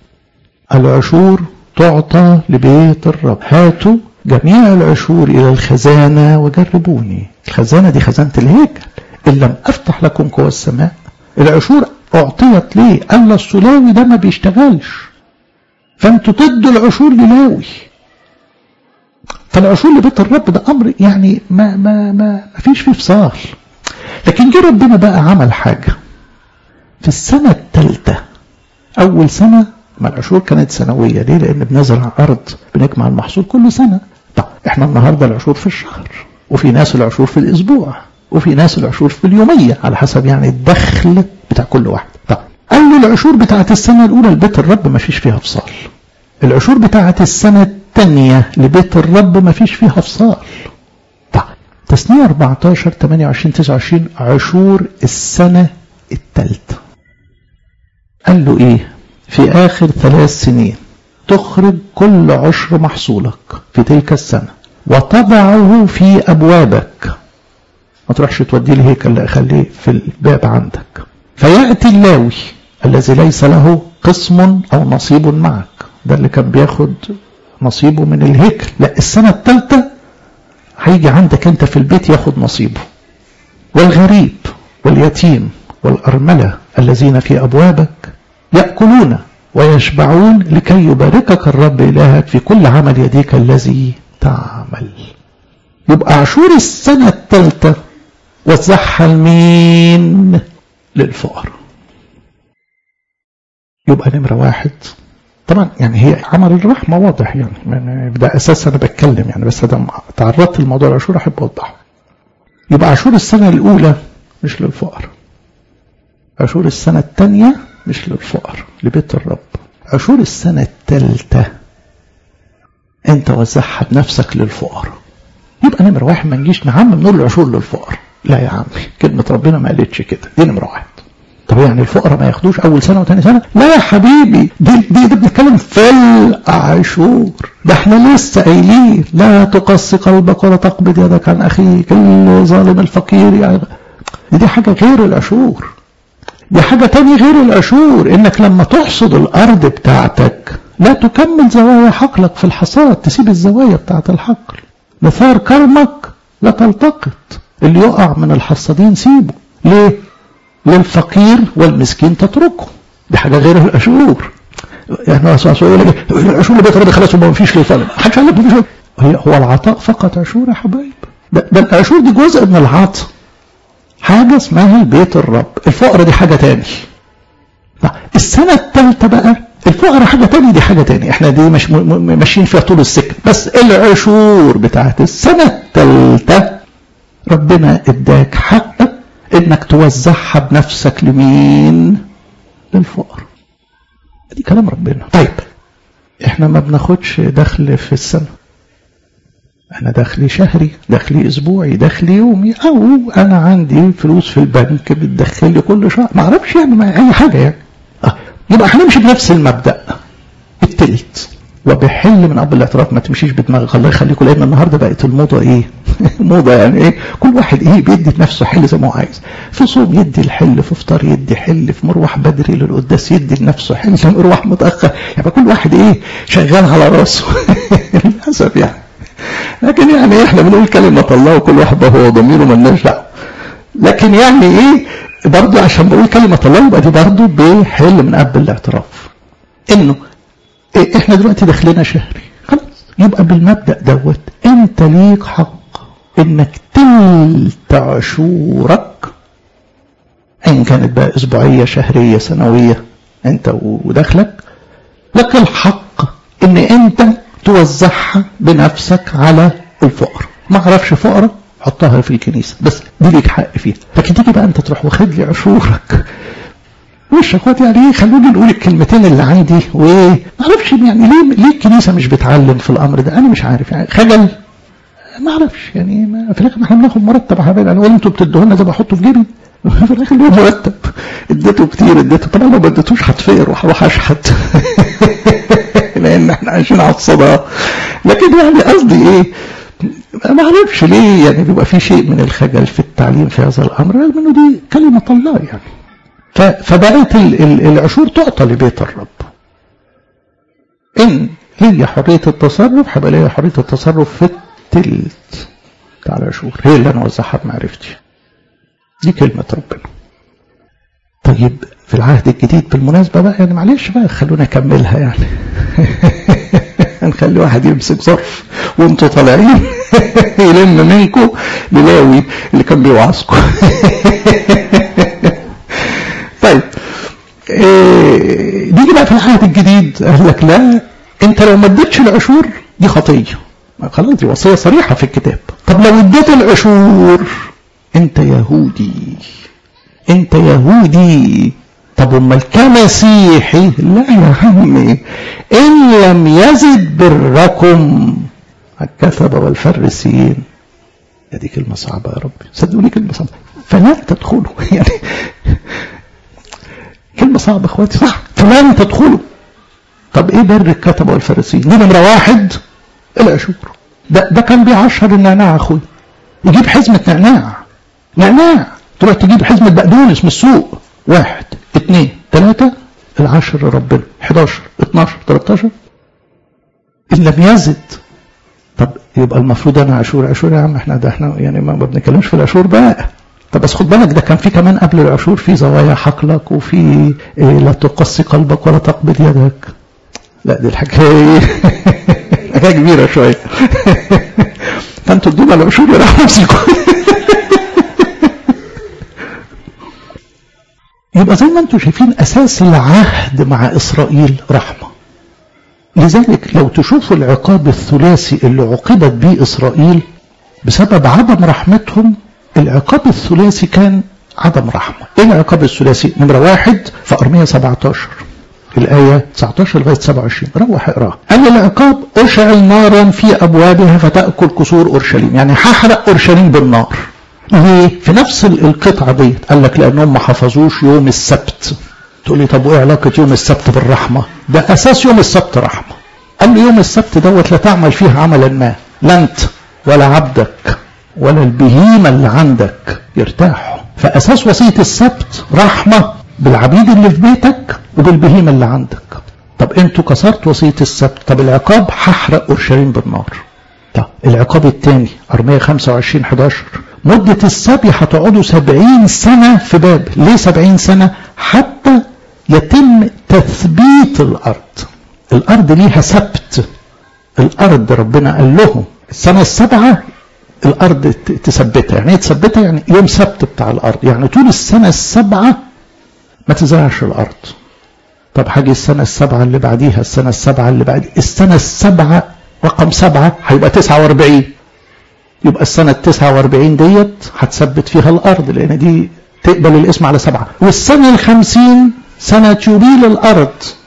العشور تعطى لبيت الرب هاتوا جميع العشور الى الخزانه وجربوني الخزانه دي خزانه الهيكل ان لم افتح لكم قوى السماء العشور اعطيت ليه قال السلاوي ده ما بيشتغلش فانتوا تدوا العشور للاوي فالعشور لبيت الرب ده امر يعني ما ما ما, ما فيش فيه فصال لكن جه ربنا بقى عمل حاجه في السنه الثالثه اول سنه ما العشور كانت سنويه ليه لان بنزرع ارض بنجمع المحصول كل سنه طب احنا النهارده العشور في الشهر وفي ناس العشور في الاسبوع وفي ناس العشور في اليوميه على حسب يعني الدخل بتاع كل واحد طب قال له العشور بتاعت السنه الاولى لبيت الرب ما فيش فيها فصال العشور بتاعت السنه الثانيه لبيت الرب ما فيش فيها فصال طب تسنية 14 28 29 عشور السنه الثالثه قال له ايه في آخر ثلاث سنين تخرج كل عشر محصولك في تلك السنة وتضعه في أبوابك ما تروحش توديه الهيكل لا خليه في الباب عندك فيأتي اللاوي الذي ليس له قسم أو نصيب معك ده اللي كان بياخد نصيبه من الهيكل لا السنة الثالثة هيجي عندك انت في البيت ياخد نصيبه والغريب واليتيم والأرملة الذين في أبوابك يأكلون ويشبعون لكي يباركك الرب إلهك في كل عمل يديك الذي تعمل يبقى عشور السنة الثالثة وزعها لمين للفقراء يبقى نمرة واحد طبعا يعني هي عمل الرحمة واضح يعني ده أساس أنا بتكلم يعني بس أنا تعرضت لموضوع العشور أحب أوضحه يبقى عشور السنة الأولى مش للفقراء عشور السنة الثانية مش للفقر لبيت الرب عشور السنة الثالثة انت وزعها بنفسك للفقر يبقى نمرة واحد ما نجيش نعمم نقول العشور للفقر لا يا عمي كلمة ربنا ما قالتش كده دي نمرة واحد طب يعني الفقراء ما ياخدوش اول سنه وثاني سنه لا يا حبيبي دي دي, دي بنتكلم في العشور ده احنا لسه قايلين لا تقص قلبك ولا تقبض يدك عن اخيك الظالم الفقير يعني دي حاجه غير العشور دي حاجة تاني غير العشور انك لما تحصد الارض بتاعتك لا تكمل زوايا حقلك في الحصاد تسيب الزوايا بتاعت الحقل نثار كرمك لا تلتقط اللي يقع من الحصادين سيبه ليه للفقير والمسكين تتركه دي حاجة غير العشور يعني يقول لك العشور اللي بيت خلاص ما فيش له طلب حاجة قال لك هي هو العطاء فقط عشور يا حبايب ده, ده العشور دي جزء من العطاء حاجة اسمها بيت الرب الفقر دي حاجة تاني السنة الثالثة بقى الفقر حاجة تاني دي حاجة تاني احنا دي مش ماشيين فيها طول السكة بس العشور بتاعت السنة الثالثة ربنا اداك حقك انك توزعها بنفسك لمين للفقر دي كلام ربنا طيب احنا ما بناخدش دخل في السنه أنا دخلي شهري دخلي أسبوعي دخلي يومي أو أنا عندي فلوس في البنك بتدخل لي كل شهر ما أعرفش يعني ما أي حاجة يعني آه. يبقى هنمشي بنفس المبدأ التلت وبحل من قبل الاعتراف ما تمشيش بدماغك الله يخليكم لأن النهارده بقت الموضة إيه؟ موضة يعني إيه؟ كل واحد إيه بيدي لنفسه حل زي ما هو عايز في صوم يدي الحل في فطار يدي حل في مروح بدري للقداس يدي لنفسه حل في مروح متأخر يبقى كل واحد إيه شغال على راسه للأسف يعني لكن يعني احنا بنقول كلمة الله وكل واحد هو ضميره ملناش دعوه لكن يعني ايه برضه عشان بقول كلمة الله يبقى دي برضه بحل من قبل الاعتراف انه إيه احنا دلوقتي داخلنا شهري خلاص يبقى بالمبدأ دوت انت ليك حق انك تلت عشورك ان كانت بقى اسبوعية شهرية سنوية انت ودخلك لك الحق ان انت توزعها بنفسك على الفقراء ما اعرفش فقراء حطها في الكنيسة بس دي ليك حق فيها لكن تيجي بقى انت تروح واخد لي عشورك وش اخواتي يعني ايه خلوني نقول الكلمتين اللي عندي وايه ما اعرفش يعني ليه ليه الكنيسه مش بتعلم في الامر ده انا مش عارف يعني خجل ما اعرفش يعني ما في الاخر احنا بناخد مرتب يا حبايبي انا اقول انتوا بتدوه لنا ده بحطه في جيبي في الاخر له مرتب اديته كتير اديته طبعا لو ما اديتوش هتفقر وهروح اشحت لان احنا عايشين على الصدى لكن يعني قصدي ايه ما اعرفش ليه يعني بيبقى في شيء من الخجل في التعليم في هذا الامر رغم انه دي كلمه الله يعني فبقت العشور تعطى لبيت الرب ان ليا حريه التصرف هيبقى ليا حريه التصرف في التلت بتاع العشور هي اللي انا اوزعها بمعرفتي دي كلمه ربنا طيب في العهد الجديد بالمناسبه بقى يعني معلش بقى خلونا اكملها يعني هنخلي واحد يمسك ظرف وانتوا طالعين يلم منكم للاوي اللي كان بيوعظكم طيب إيه نيجي بقى في العهد الجديد قال لك لا انت لو ما اديتش العشور دي خطيه خلاص دي وصيه صريحه في الكتاب طب لو اديت العشور انت يهودي انت يهودي طب امال كمسيحي لا يا عمي ان لم يزد بركم الكتبه والفريسيين دي كلمه صعبه يا رب صدقوني كلمه صعبه فلن تدخلوا يعني كلمه صعبه اخواتي صح فلن تدخلوا طب ايه بر الكتبه والفريسيين دي نمره واحد العشور ده ده كان بيعشر النعناع اخوي يجيب حزمه نعناع نعناع تروح تجيب حزمه بقدونس من السوق واحد اثنين ثلاثة العشر ربنا 11 12 13 إن لم يزد طب يبقى المفروض أنا عشور عشور يا عم احنا ده احنا يعني ما بنتكلمش في العشور بقى طب بس خد بالك ده كان في كمان قبل العشور في زوايا حقلك وفي إيه لا تقصي قلبك ولا تقبض يدك لا دي الحكاية حكاية كبيرة شوية فانتوا ادونا العشور يا نفسكم يبقى زي ما انتم شايفين اساس العهد مع اسرائيل رحمه لذلك لو تشوفوا العقاب الثلاثي اللي عوقبت به اسرائيل بسبب عدم رحمتهم العقاب الثلاثي كان عدم رحمه ايه العقاب الثلاثي نمره واحد في ارميه 17 الآية 19 لغاية 27 روح اقراها قال العقاب أشعل نارا في أبوابها فتأكل كسور أورشليم يعني هحرق أورشليم بالنار ليه؟ في نفس القطعة دي قال لك لأنهم ما حفظوش يوم السبت تقول لي طب وإيه علاقة يوم السبت بالرحمة ده أساس يوم السبت رحمة قال لي يوم السبت دوت لا تعمل فيه عملا ما لا أنت ولا عبدك ولا البهيمة اللي عندك يرتاحوا فأساس وصية السبت رحمة بالعبيد اللي في بيتك وبالبهيمة اللي عندك طب انتوا كسرت وصية السبت طب العقاب هحرق أورشليم بالنار طب العقاب الثاني أرمية 25 11 مدة السبي هتقعدوا سبعين سنة في بابل ليه سبعين سنة حتى يتم تثبيت الأرض الأرض ليها سبت الأرض ربنا قال لهم السنة السبعة الأرض تثبتها يعني ايه تثبتها يعني يوم سبت بتاع الأرض يعني طول السنة السبعة ما تزرعش الأرض طب حاجة السنة السبعة اللي بعديها السنة السبعة اللي بعد السنة السبعة رقم سبعة هيبقى تسعة واربعين يبقى السنة التسعة واربعين ديت هتثبت فيها الأرض لأن دي تقبل الاسم على سبعة والسنة الخمسين سنة يبيل الأرض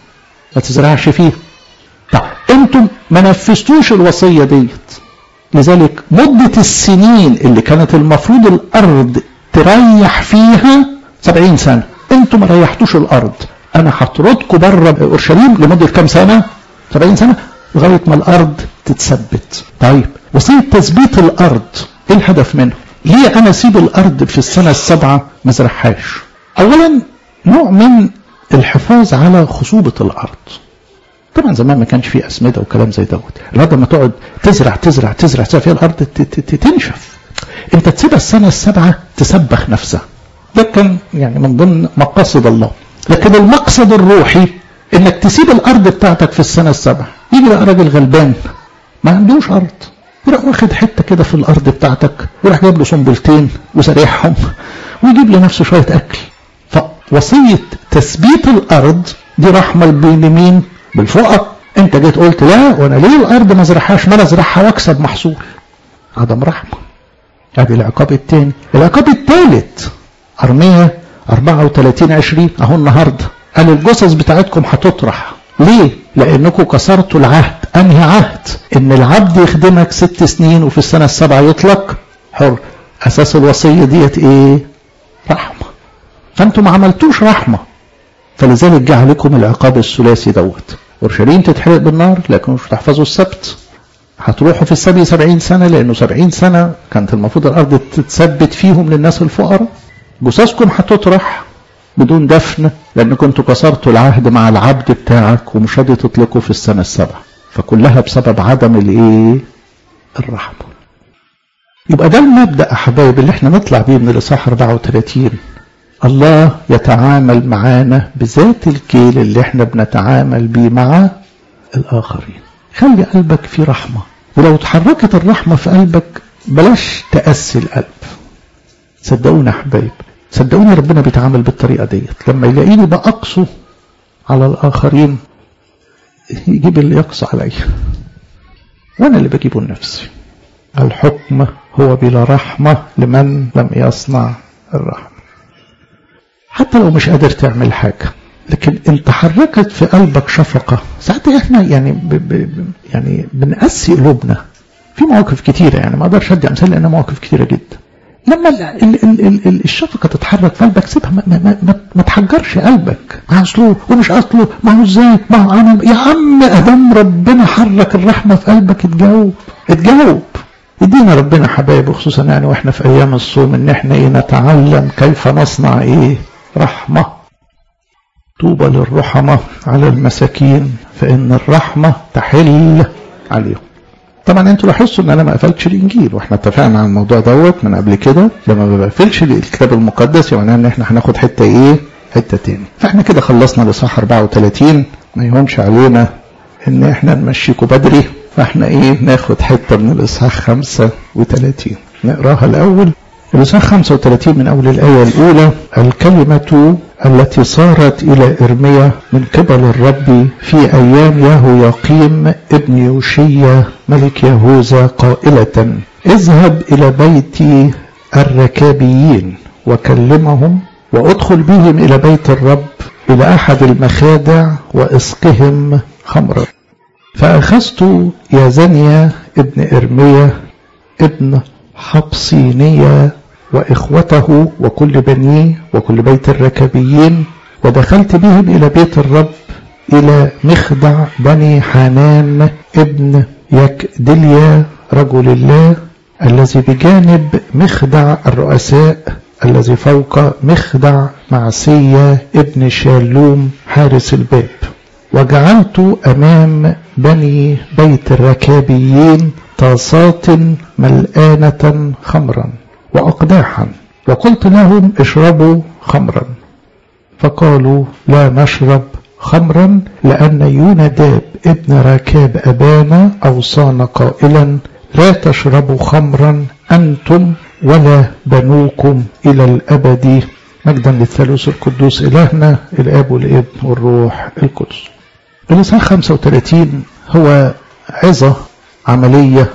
ما تزرعش فيها طب انتم ما نفذتوش الوصية ديت لذلك مدة السنين اللي كانت المفروض الأرض تريح فيها سبعين سنة انتم ما ريحتوش الأرض أنا هطردكم بره أورشليم لمدة كام سنة؟ سبعين سنة لغاية ما الأرض تتثبت طيب وصية تثبيت الأرض إيه الهدف منه؟ ليه أنا أسيب الأرض في السنة السابعة ما زرعهاش؟ أولا نوع من الحفاظ على خصوبة الأرض طبعا زمان ما كانش فيه أسمدة وكلام زي دوت الأرض لما تقعد تزرع تزرع تزرع تزرع فيها الأرض تنشف أنت تسيبها السنة السابعة تسبخ نفسها ده كان يعني من ضمن مقاصد الله لكن المقصد الروحي انك تسيب الارض بتاعتك في السنه السابعه يجي بقى راجل غلبان ما عندوش ارض يروح واخد حته كده في الارض بتاعتك ويروح جايب له سنبلتين وزارعهم ويجيب لنفسه شويه اكل فوصيه تثبيت الارض دي رحمه بين مين بالفقراء انت جيت قلت لا وانا ليه الارض ما ازرعهاش ما انا ازرعها واكسب محصول عدم رحمه ادي العقاب الثاني العقاب الثالث ارميه 34 20 اهو النهارده قال الجثث بتاعتكم هتطرح ليه؟ لانكم كسرتوا العهد انهي عهد؟ ان العبد يخدمك ست سنين وفي السنه السابعه يطلق حر اساس الوصيه ديت ايه؟ رحمة فانتم ما عملتوش رحمة فلذلك جه عليكم العقاب الثلاثي دوت اورشليم تتحرق بالنار لكن مش هتحفظوا السبت هتروحوا في السبي سبعين سنة لأنه سبعين سنة كانت المفروض الأرض تتثبت فيهم للناس الفقراء جثثكم هتطرح بدون دفن لأن كنتوا كسرتوا العهد مع العبد بتاعك ومش راضي تطلقوا في السنة السابعة فكلها بسبب عدم الإيه؟ الرحمة يبقى ده المبدأ يا حبايب اللي احنا نطلع بيه من الإصحاح 34 الله يتعامل معانا بذات الكيل اللي احنا بنتعامل بيه مع الآخرين خلي قلبك فيه رحمة ولو اتحركت الرحمة في قلبك بلاش تأسي القلب صدقوني يا حبايب صدقوني ربنا بيتعامل بالطريقة ديت لما يلاقيني بأقصو على الآخرين يجيب اللي يقصى عليا وأنا اللي بجيبه لنفسي الحكم هو بلا رحمة لمن لم يصنع الرحمة حتى لو مش قادر تعمل حاجة لكن انت حركت في قلبك شفقة ساعات احنا يعني ب ب يعني بنقسي قلوبنا في مواقف كتيرة يعني ما اقدرش ادي امثال لان مواقف كتيرة جدا لما ال ال ال ال الشفقة تتحرك في قلبك سيبها ما, ما, ما, ما تحجرش قلبك ما اصله ومش اصله ما هو ازاي ما هو انا يا عم ادام ربنا حرك الرحمة في قلبك اتجاوب اتجاوب يدينا ربنا حبايب خصوصا يعني واحنا في ايام الصوم ان احنا ايه نتعلم كيف نصنع ايه رحمه طوبى للرحمة على المساكين فإن الرحمة تحل عليهم طبعا انتوا لاحظتوا ان انا ما قفلتش الانجيل واحنا اتفقنا على الموضوع دوت من قبل كده لما ما بقفلش الكتاب المقدس يعني ان احنا هناخد حته ايه حته تاني فاحنا كده خلصنا الاصحاح 34 ما يهونش علينا ان احنا نمشيكوا بدري فاحنا ايه ناخد حته من الاصحاح 35 نقراها الاول الإصحاح 35 من أول الآية الأولى الكلمة التي صارت إلى إرميا من قبل الرب في أيام ياهو يقيم ابن يوشيا ملك يهوذا قائلة اذهب إلى بيت الركابيين وكلمهم وادخل بهم إلى بيت الرب إلى أحد المخادع واسقهم خمرا فأخذت يازنيا ابن إرميا ابن حبصينية وإخوته وكل بنيه وكل بيت الركبيين ودخلت بهم إلى بيت الرب إلى مخدع بني حنان ابن يكدليا رجل الله الذي بجانب مخدع الرؤساء الذي فوق مخدع معسية ابن شالوم حارس الباب وجعلت أمام بني بيت الركابيين طاسات ملآنة خمرا وأقداحا وقلت لهم اشربوا خمرا فقالوا لا نشرب خمرا لأن يوناداب ابن ركاب أبانا أوصانا قائلا لا تشربوا خمرا أنتم ولا بنوكم إلى الأبد مجدا للثالوث القدوس إلهنا الآب والابن والروح القدس الإصحاح 35 هو عظة عملية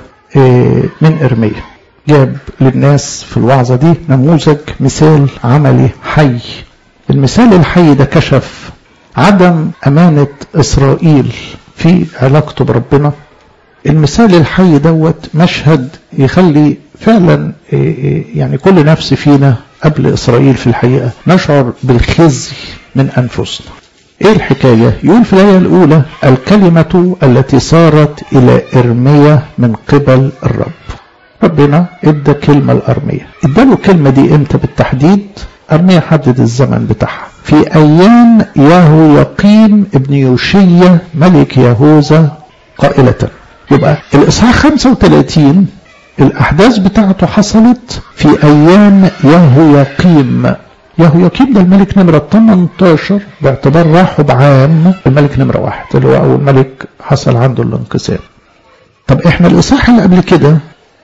من إرميا جاب للناس في الوعظة دي نموذج مثال عملي حي المثال الحي ده كشف عدم أمانة إسرائيل في علاقته بربنا المثال الحي دوت مشهد يخلي فعلا يعني كل نفس فينا قبل إسرائيل في الحقيقة نشعر بالخزي من أنفسنا ايه الحكاية يقول في الآية الأولى الكلمة التي صارت إلى إرميا من قبل الرب ربنا ادى كلمة لأرميا اداله الكلمة دي امتى بالتحديد أرميا حدد الزمن بتاعها في أيام ياهو يقيم ابن يوشية ملك يهوذا قائلة يبقى الإصحاح 35 الأحداث بتاعته حصلت في أيام ياهو يقيم ياهو يقيم ده الملك نمرة 18 باعتبار راحب عام الملك نمرة واحد اللي هو أول ملك حصل عنده الانقسام طب احنا الإصحاح اللي قبل كده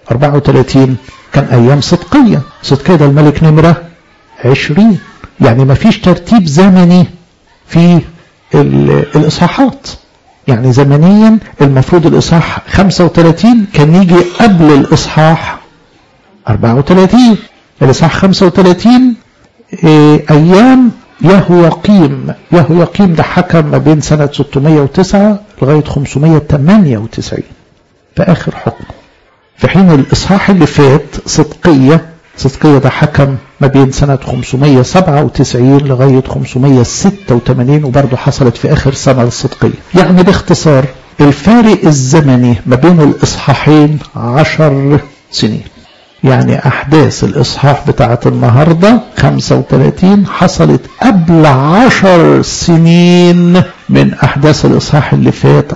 34 كان أيام صدقية صدقية ده الملك نمرة 20 يعني ما فيش ترتيب زمني في الإصحاحات يعني زمنيا المفروض الإصحاح 35 كان يجي قبل الإصحاح 34 الإصحاح 35 إيه أيام يهو يقيم يهو يقيم ده حكم ما بين سنة 609 لغاية 598 في آخر حكمه في حين الإصحاح اللي فات صدقية صدقية ده حكم ما بين سنة 597 لغاية 586 وبرضه حصلت في آخر سنة الصدقية يعني باختصار الفارق الزمني ما بين الإصحاحين عشر سنين يعني أحداث الإصحاح بتاعة النهاردة 35 حصلت قبل عشر سنين من أحداث الإصحاح اللي فات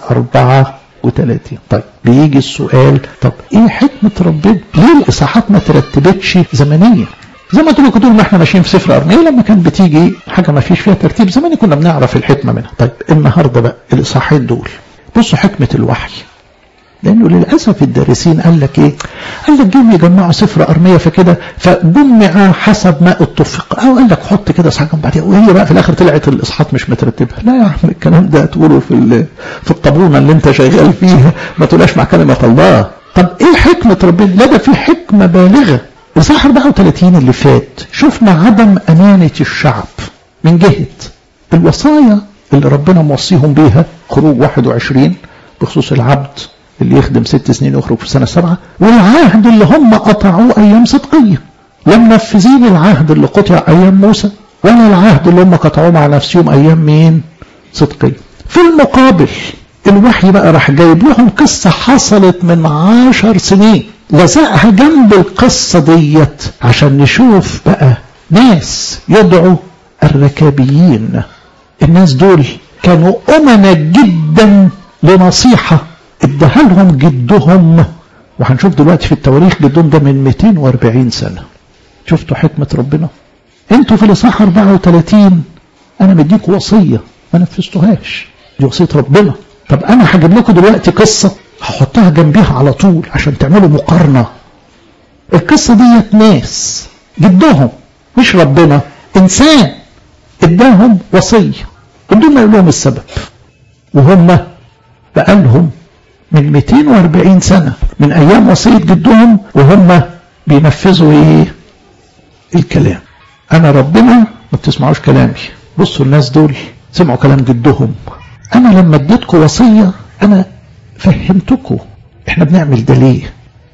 34 طيب بيجي السؤال طب إيه حكمة ربنا ليه الإصحاحات ما ترتبتش زمنيا زي ما تقولوا كده ما احنا ماشيين في سفر ارميه لما كان بتيجي حاجه ما فيش فيها ترتيب زمان كنا بنعرف الحكمه منها طيب النهارده بقى الاصحاحين دول بصوا حكمه الوحي لانه للاسف الدارسين قال لك ايه؟ قال لك جم يجمعوا سفر ارميه فكده فجمع حسب ما اتفق او قال لك حط كده صحاح جنب بعديها وهي بقى في الاخر طلعت الاصحاحات مش مترتبه لا يا عم الكلام ده تقوله في في الطابونه اللي انت شغال فيها ما تقولهاش مع كلمه الله طب ايه حكمه ربنا؟ لا ده في حكمه بالغه الإصحاح 34 اللي فات شفنا عدم أمانة الشعب من جهة الوصايا اللي ربنا موصيهم بيها خروج 21 بخصوص العبد اللي يخدم ست سنين يخرج في السنة السابعة والعهد اللي هم قطعوه أيام صدقية لم نفذين العهد اللي قطع أيام موسى ولا العهد اللي هم قطعوه مع نفسهم أيام مين صدقية في المقابل الوحي بقى راح جايب لهم قصة حصلت من عشر سنين لزقها جنب القصة ديت عشان نشوف بقى ناس يدعوا الركابيين الناس دول كانوا أمنا جدا لنصيحة اداها لهم جدهم وهنشوف دلوقتي في التواريخ جدهم ده من 240 سنة شفتوا حكمة ربنا انتوا في الإصحاح 34 أنا مديك وصية ما نفذتوهاش دي وصية ربنا طب أنا هجيب لكم دلوقتي قصة هحطها جنبيها على طول عشان تعملوا مقارنة القصة ديت ناس جدهم مش ربنا إنسان اداهم وصية بدون ما يقول لهم السبب وهم بقالهم من 240 سنة من أيام وصية جدهم وهم بينفذوا إيه الكلام أنا ربنا ما بتسمعوش كلامي بصوا الناس دول سمعوا كلام جدهم أنا لما اديتكم وصية أنا فهمتكم احنا بنعمل ده ليه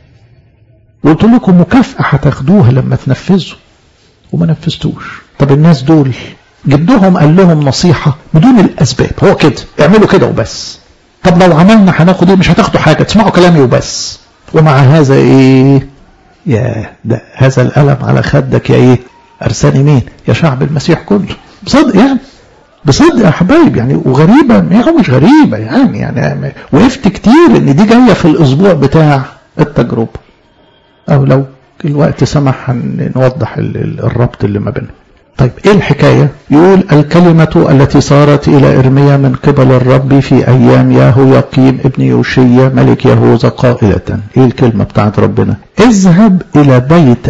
وقلت لكم مكافأة هتاخدوها لما تنفذوا وما نفذتوش طب الناس دول جدهم قال لهم نصيحة بدون الأسباب هو كده اعملوا كده وبس طب لو عملنا هناخد ايه مش هتاخدوا حاجة تسمعوا كلامي وبس ومع هذا ايه يا ده هذا الألم على خدك يا ايه أرساني مين يا شعب المسيح كله بصدق يعني بصدق يا حبايب يعني وغريبة هي مش غريبة يعني يعني وقفت كتير ان دي جاية في الاسبوع بتاع التجربة او لو الوقت سمح نوضح الربط اللي ما بينهم طيب ايه الحكاية يقول الكلمة التي صارت الى ارميا من قبل الرب في ايام ياهو يقيم ابن يوشية ملك يهوذا قائلة ايه الكلمة بتاعت ربنا اذهب الى بيت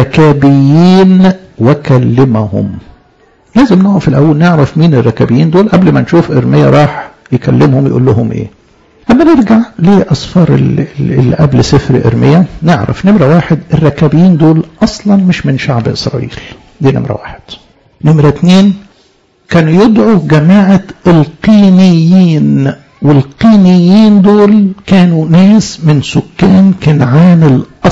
الركابيين وكلمهم لازم نقف الأول نعرف مين الركابيين دول قبل ما نشوف إرميا راح يكلمهم يقول لهم إيه لما نرجع لأسفار اللي قبل سفر إرميا نعرف نمرة واحد الركابيين دول أصلا مش من شعب إسرائيل دي نمرة واحد نمرة اتنين كانوا يدعوا جماعة القينيين والقينيين دول كانوا ناس من سكان كنعان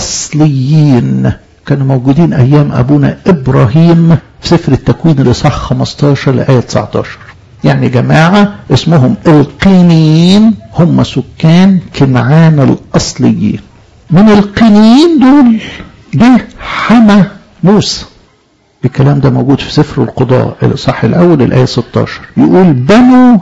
الأصليين كانوا موجودين أيام أبونا إبراهيم في سفر التكوين الإصحاح 15 لآية 19 يعني جماعة اسمهم القينيين هم سكان كنعان الأصليين من القينيين دول جه حمى موسى الكلام ده موجود في سفر القضاء الإصحاح الأول الآية 16 يقول بنو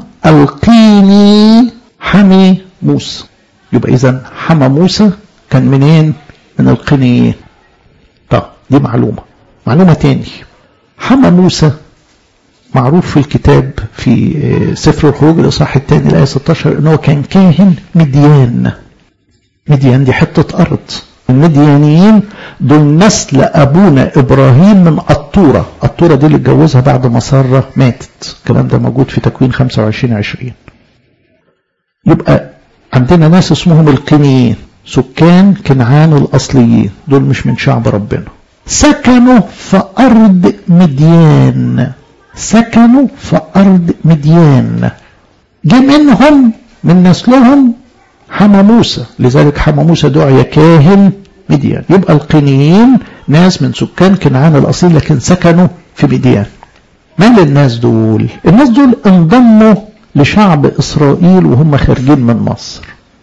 القيني حمي موسى يبقى إذا حمى موسى كان منين؟ من القينيين طب دي معلومة معلومة تاني حمى موسى معروف في الكتاب في سفر الخروج الإصحاح الثاني الآية 16 إن هو كان كاهن مديان مديان دي حتة أرض المديانيين دول نسل أبونا إبراهيم من الطورة الطورة دي اللي اتجوزها بعد ما سارة ماتت الكلام ده موجود في تكوين 25 20 يبقى عندنا ناس اسمهم القينيين سكان كنعان الأصليين دول مش من شعب ربنا سكنوا في أرض مديان سكنوا في أرض مديان جه منهم من نسلهم حمى موسى لذلك حمى موسى دعي كاهن مديان يبقى القينيين ناس من سكان كنعان الأصيل لكن سكنوا في مديان مال الناس دول الناس دول انضموا لشعب إسرائيل وهم خارجين من مصر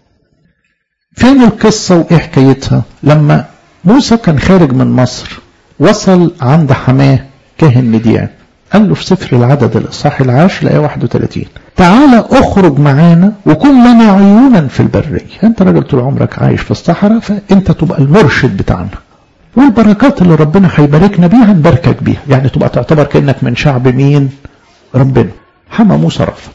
فين القصة وإيه حكايتها لما موسى كان خارج من مصر وصل عند حماه كاهن مديان قال له في سفر العدد الإصحاح العاشر الآية 31 تعالى اخرج معانا وكن لنا عيونا في البرية انت راجل طول عمرك عايش في الصحراء فانت تبقى المرشد بتاعنا والبركات اللي ربنا هيباركنا بيها نباركك بيها يعني تبقى تعتبر كأنك من شعب مين ربنا حما موسى رفض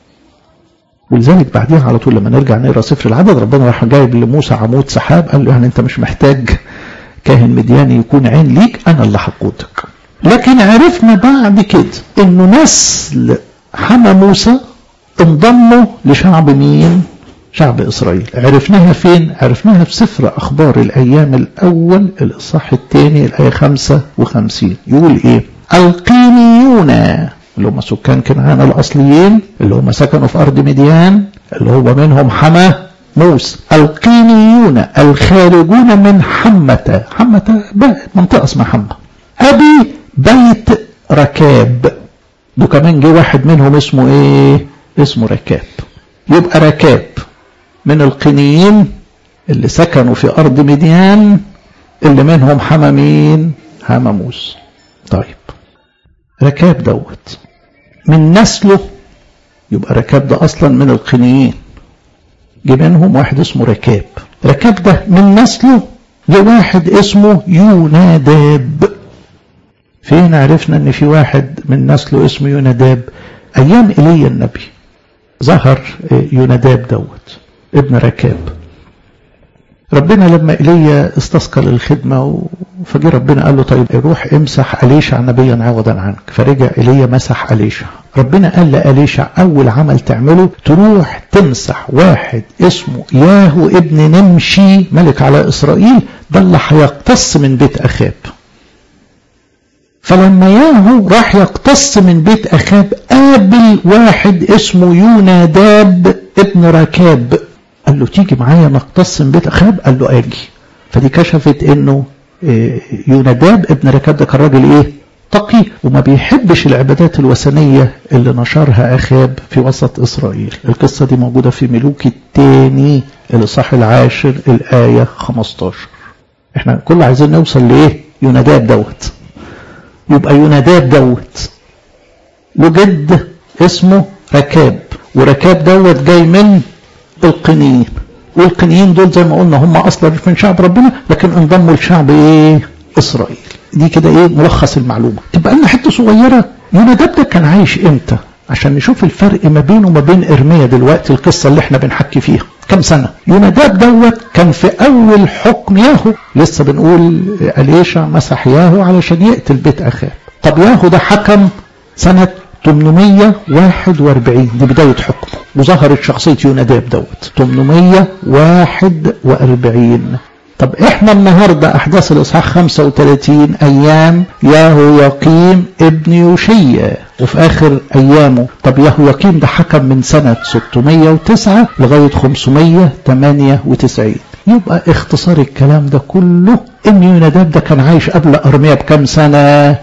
ولذلك بعديها على طول لما نرجع نقرا سفر العدد ربنا راح جايب لموسى عمود سحاب قال له يعني انت مش محتاج كاهن مدياني يكون عين ليك انا اللي هقودك لكن عرفنا بعد كده انه نسل حما موسى انضموا لشعب مين شعب إسرائيل عرفناها فين عرفناها في سفر أخبار الأيام الأول الإصحاح الثاني الآية 55 يقول إيه القينيون اللي هم سكان كنعان الأصليين اللي هم سكنوا في أرض مديان اللي هو منهم حما موسى القينيون الخارجون من حمة حمة منطقة اسمها حمة أبي بيت ركاب ده كمان جه واحد منهم اسمه ايه اسمه ركاب يبقى ركاب من القنيين اللي سكنوا في أرض مديان اللي منهم حما مين حما موسى طيب ركاب دوت من نسله يبقى ركاب ده أصلا من القنيين جه منهم واحد اسمه ركاب ركاب ده من نسله جه واحد اسمه يوناداب فين عرفنا ان في واحد من نسله اسمه يوناداب ايام ايليا النبي ظهر يوناداب دوت ابن ركاب ربنا لما ايليا استثقل الخدمة فجي ربنا قال له طيب روح امسح أليشع نبيا عوضا عنك فرجع ايليا مسح أليشع ربنا قال لأليشع أول عمل تعمله تروح تمسح واحد اسمه ياهو ابن نمشي ملك على إسرائيل ده اللي هيقتص من بيت أخاب فلما ياهو راح يقتص من بيت أخاب قابل واحد اسمه يوناداب ابن ركاب قال له تيجي معايا نقتص من بيت أخاب قال له آجي فدي كشفت انه يوناداب ابن ركاب ده كان راجل ايه تقي وما بيحبش العبادات الوثنية اللي نشرها أخاب في وسط إسرائيل القصة دي موجودة في ملوك الثاني الإصحاح العاشر الآية 15 احنا كل عايزين نوصل لإيه يوناداب دوت يبقى يوناداب دوت له جد اسمه ركاب وركاب دوت جاي من القنيين والقنيين دول زي ما قلنا هم اصلا مش من شعب ربنا لكن انضموا لشعب ايه اسرائيل دي كده ايه ملخص المعلومه تبقى لنا حته صغيره يوناداب ده كان عايش امتى عشان نشوف الفرق ما بينه وما بين ارميا دلوقتي القصه اللي احنا بنحكي فيها كم سنه يوناداب دوت كان في اول حكم ياهو لسه بنقول اليشع مسح ياهو علشان يقتل بيت اخاب طب ياهو ده حكم سنه 841 دي بداية حكمه وظهرت شخصية يوناداب دوت 841 طب احنا النهاردة احداث الاصحاح 35 ايام ياهو يقيم ابن يوشيا وفي اخر ايامه طب ياهو يقيم ده حكم من سنة 609 لغاية 598 يبقى اختصار الكلام ده كله ان يوناداب ده كان عايش قبل ارميا بكم سنة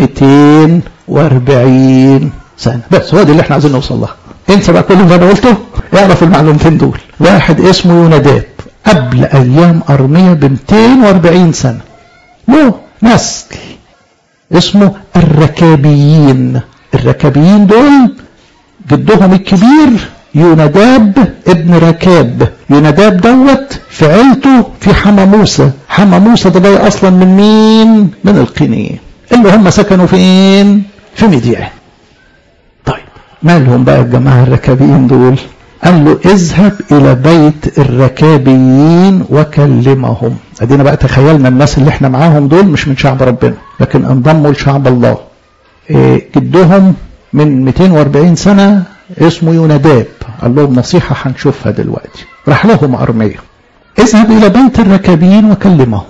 240 سنة بس هو دي اللي احنا عايزين نوصل لها انسى بقى كل اللي انا قلته اعرف المعلومتين دول واحد اسمه يوناداب قبل ايام ارميا ب 240 سنة له نسل اسمه الركابيين الركابيين دول جدهم الكبير يوناداب ابن ركاب يوناداب دوت في عيلته في حما موسى حما موسى ده جاي اصلا من مين من القينيين اللي هم سكنوا فين في مديان طيب مالهم بقى الجماعة الركابيين دول قال له اذهب الى بيت الركابيين وكلمهم ادينا بقى تخيلنا الناس اللي احنا معاهم دول مش من شعب ربنا لكن انضموا لشعب الله إيه جدهم من 240 سنة اسمه يوناداب قال لهم نصيحة هنشوفها دلوقتي راح لهم أرمية اذهب إلى بيت الركابيين وكلمهم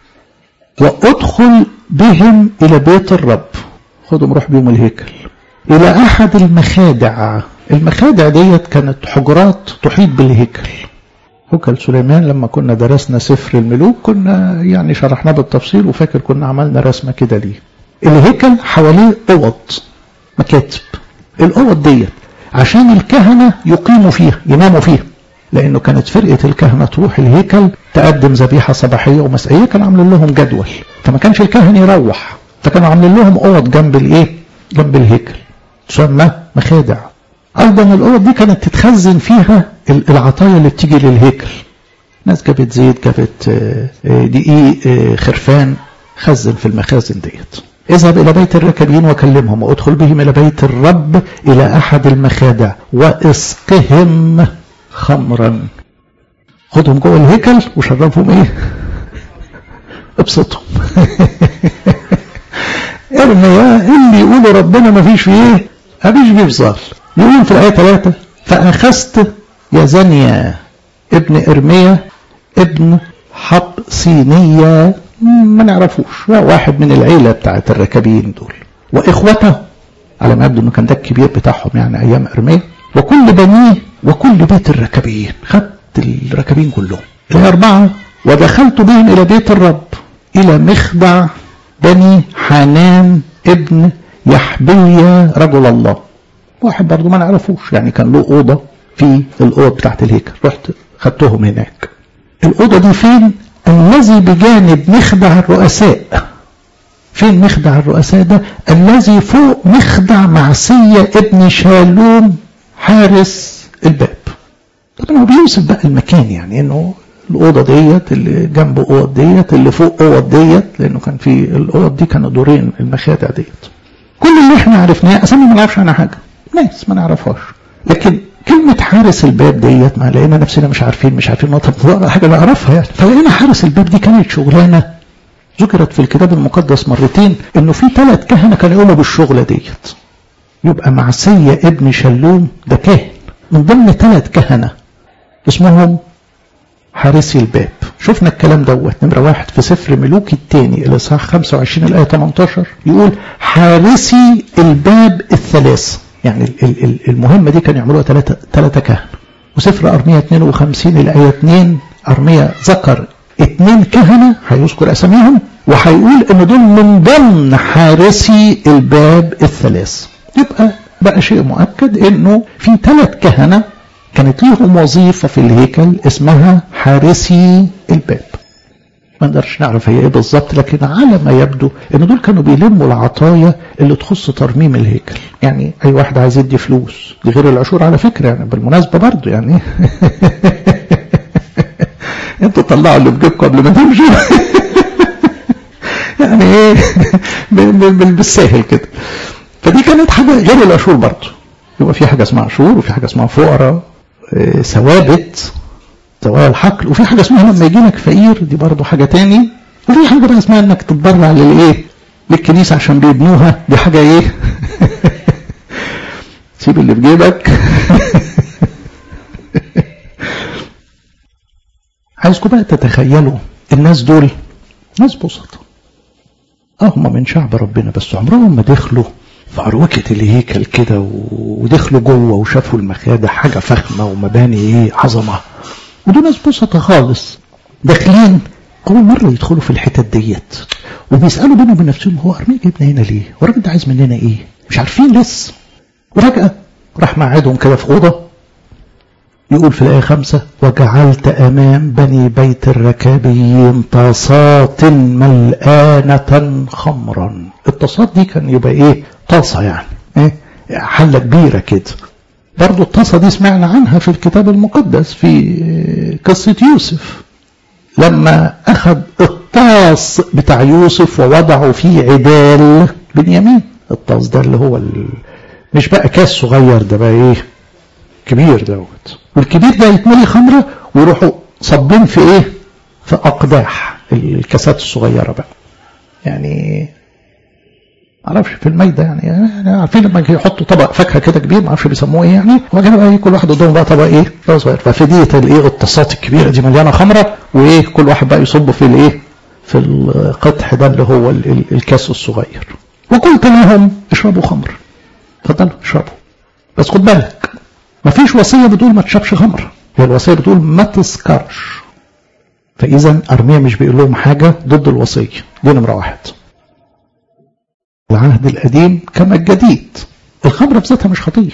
وادخل بهم إلى بيت الرب خدهم روح بهم الهيكل إلى أحد المخادع المخادع ديت كانت حجرات تحيط بالهيكل هكل سليمان لما كنا درسنا سفر الملوك كنا يعني شرحناه بالتفصيل وفاكر كنا عملنا رسمة كده ليه الهيكل حواليه اوض مكاتب الاوض ديت عشان الكهنة يقيموا فيها يناموا فيها لانه كانت فرقة الكهنة تروح الهيكل تقدم ذبيحة صباحية ومسائية كانوا عاملين لهم جدول فما كانش الكاهن يروح فكانوا عاملين لهم اوض جنب الايه جنب الهيكل تسمى مخادع ايضا الاوض دي كانت تتخزن فيها العطايا اللي بتيجي للهيكل ناس جابت زيت جابت دقيق خرفان خزن في المخازن ديت اذهب إلى بيت الركبين وكلمهم وادخل بهم إلى بيت الرب إلى أحد المخادع واسقهم خمرا خدهم جوه الهيكل وشربهم ايه ابسطهم ارميا اللي يقولوا ربنا ما فيش فيه ايه ما فيش فيه فصال يقول في الآية 3 فأخذت يزنيا ابن إرميا ابن حبسينية ما نعرفوش واحد من العيلة بتاعت الركبين دول وإخوته على ما يبدو انه كان ده الكبير بتاعهم يعني ايام ارميا وكل بنيه وكل بيت الركبين خدت الركبين كلهم الاربعه ودخلت بهم الى بيت الرب الى مخدع بني حنان ابن يحبية رجل الله واحد برضه ما نعرفوش يعني كان له اوضه في الاوضه بتاعت الهيكل رحت خدتهم هناك الاوضه دي فين الذي بجانب مخدع الرؤساء فين مخدع الرؤساء ده الذي فوق مخدع معصية ابن شالوم حارس الباب طبعا هو بيوصف بقى المكان يعني انه الأوضة ديت اللي جنب أوض ديت اللي فوق أوض ديت لأنه كان في الأوض دي كانوا دورين المخادع ديت كل اللي احنا عرفناه أسامي ما نعرفش عنها حاجة ناس ما نعرفهاش لكن كلمة حارس الباب ديت ما لقينا نفسنا مش عارفين مش عارفين طب حاجة نعرفها يعني فلقينا حارس الباب دي كانت شغلانة ذكرت في الكتاب المقدس مرتين انه في ثلاث كهنه كانوا يقوموا بالشغله ديت يبقى معسية ابن شلوم ده كاهن من ضمن ثلاث كهنه اسمهم حارسي الباب شفنا الكلام دوت نمرة واحد في سفر ملوك الثاني الإصحاح 25 الآية 18 يقول حارسي الباب الثلاث يعني المهمة دي كانوا يعملوها ثلاثة ثلاثة كهنة وسفر أرمية 52 الآية 2 أرمية ذكر اثنين كهنة هيذكر أساميهم وهيقول إن دول من ضمن حارسي الباب الثلاث يبقى بقى شيء مؤكد إنه في ثلاث كهنة كانت ليهم وظيفة في الهيكل اسمها حارسي الباب ما نقدرش نعرف هي ايه بالظبط لكن على ما يبدو ان دول كانوا بيلموا العطايا اللي تخص ترميم الهيكل يعني اي واحد عايز يدي فلوس دي غير العشور على فكره يعني بالمناسبه برضه يعني انتوا طلعوا اللي في جيبكم قبل ما تمشوا يعني ايه بالساهل كده فدي كانت حاجه غير العشور برضه يبقى في حاجه اسمها عشور وفي حاجه اسمها فقراء ثوابت زوايا الحقل وفي حاجه اسمها لما يجي لك فقير دي برضه حاجه تاني وفي حاجه بقى اسمها انك تتبرع للايه للكنيسه عشان بيبنوها دي حاجه ايه سيب اللي في جيبك عايزكم بقى تتخيلوا الناس دول ناس بسطة اه هم من شعب ربنا بس عمرهم ما دخلوا في عروكة الهيكل كده ودخلوا جوه وشافوا المخادع حاجة فخمة ومباني ايه عظمة ودول ناس بسطة خالص داخلين أول مرة يدخلوا في الحتت ديت وبيسألوا بينهم وبين نفسهم هو أرميا جايبنا هنا ليه؟ والراجل ده عايز مننا إيه؟ مش عارفين لسه وفجأة راح مقعدهم كده في أوضة يقول في الآية خمسة وجعلت أمام بني بيت الركابيين طاسات ملآنة خمرا الطاسات دي كان يبقى إيه؟ طاسة يعني إيه؟ حلة كبيرة كده برضو الطاسة دي سمعنا عنها في الكتاب المقدس في قصة يوسف لما أخذ الطاس بتاع يوسف ووضعه في عدال بنيامين الطاس ده اللي هو ال... مش بقى كاس صغير ده بقى ايه كبير دوت والكبير ده يتملي خمرة ويروحوا صبين في ايه في أقداح الكاسات الصغيرة بقى يعني معرفش في الميدة يعني, يعني عارفين لما يحطوا طبق فاكهة كده كبير معرفش بيسموه ايه يعني وبعدين بقى كل واحد قدامه بقى طبق ايه صغير ففي ديت الايه الطاسات الكبيرة دي مليانة خمرة وايه كل واحد بقى يصب في الايه في القطح ده اللي هو الكاس الصغير وقلت لهم اشربوا خمر اتفضلوا اشربوا بس خد بالك مفيش وصية بتقول ما تشربش خمر هي الوصية بتقول ما تسكرش فإذا أرميا مش بيقول لهم حاجة ضد الوصية دي نمرة واحد العهد القديم كما الجديد الخمرة بذاتها مش خطية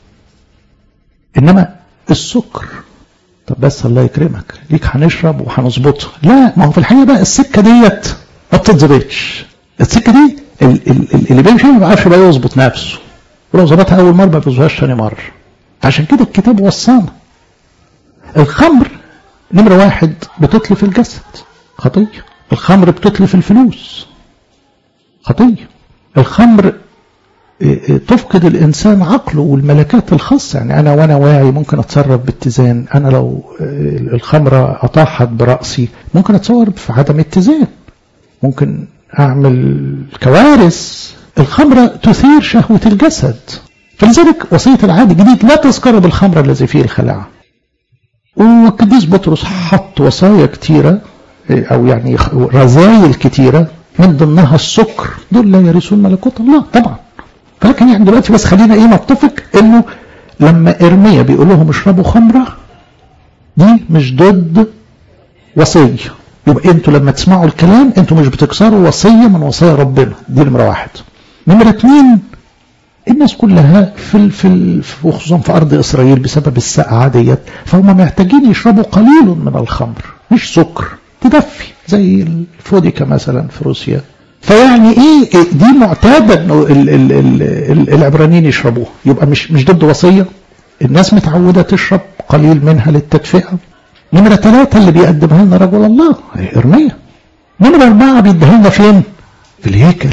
إنما السكر طب بس الله يكرمك ليك هنشرب وهنظبطها لا ما هو في الحقيقة بقى السكة ديت ما بتتظبطش السكة دي اللي بيمشي ما بيعرفش بقى يظبط نفسه ولو ظبطها أول مرة ما بيظبطهاش ثاني مرة عشان كده الكتاب وصانا الخمر نمرة واحد بتتلف الجسد خطية الخمر بتتلف الفلوس خطية الخمر تفقد الإنسان عقله والملكات الخاصة يعني أنا وأنا واعي ممكن أتصرف باتزان أنا لو الخمرة أطاحت برأسي ممكن أتصور في عدم اتزان ممكن أعمل كوارث الخمرة تثير شهوة الجسد فلذلك وصية العهد الجديد لا تذكر بالخمر الذي فيه الخلاعة والقديس بطرس حط وصايا كتيرة أو يعني رذايل كتيرة من ضمنها السكر دول لا يرثون ملكوت الله طبعا فلكن يعني دلوقتي بس خلينا ايه نتفق انه لما ارميا بيقول لهم اشربوا خمره دي مش ضد وصيه يبقى انتوا لما تسمعوا الكلام انتوا مش بتكسروا وصيه من وصايا ربنا دي نمره واحد نمره اثنين الناس كلها في ال في ال وخصوصا في ارض اسرائيل بسبب السقعه ديت فهم محتاجين يشربوا قليل من الخمر مش سكر تدفي زي الفوديكا مثلا في روسيا فيعني ايه دي معتاده انه العبرانيين يشربوها يبقى مش مش ضد وصيه الناس متعوده تشرب قليل منها للتدفئه نمره ثلاثه اللي بيقدمها لنا رجل الله ارميا نمره اربعه بيديها لنا فين؟ في الهيكل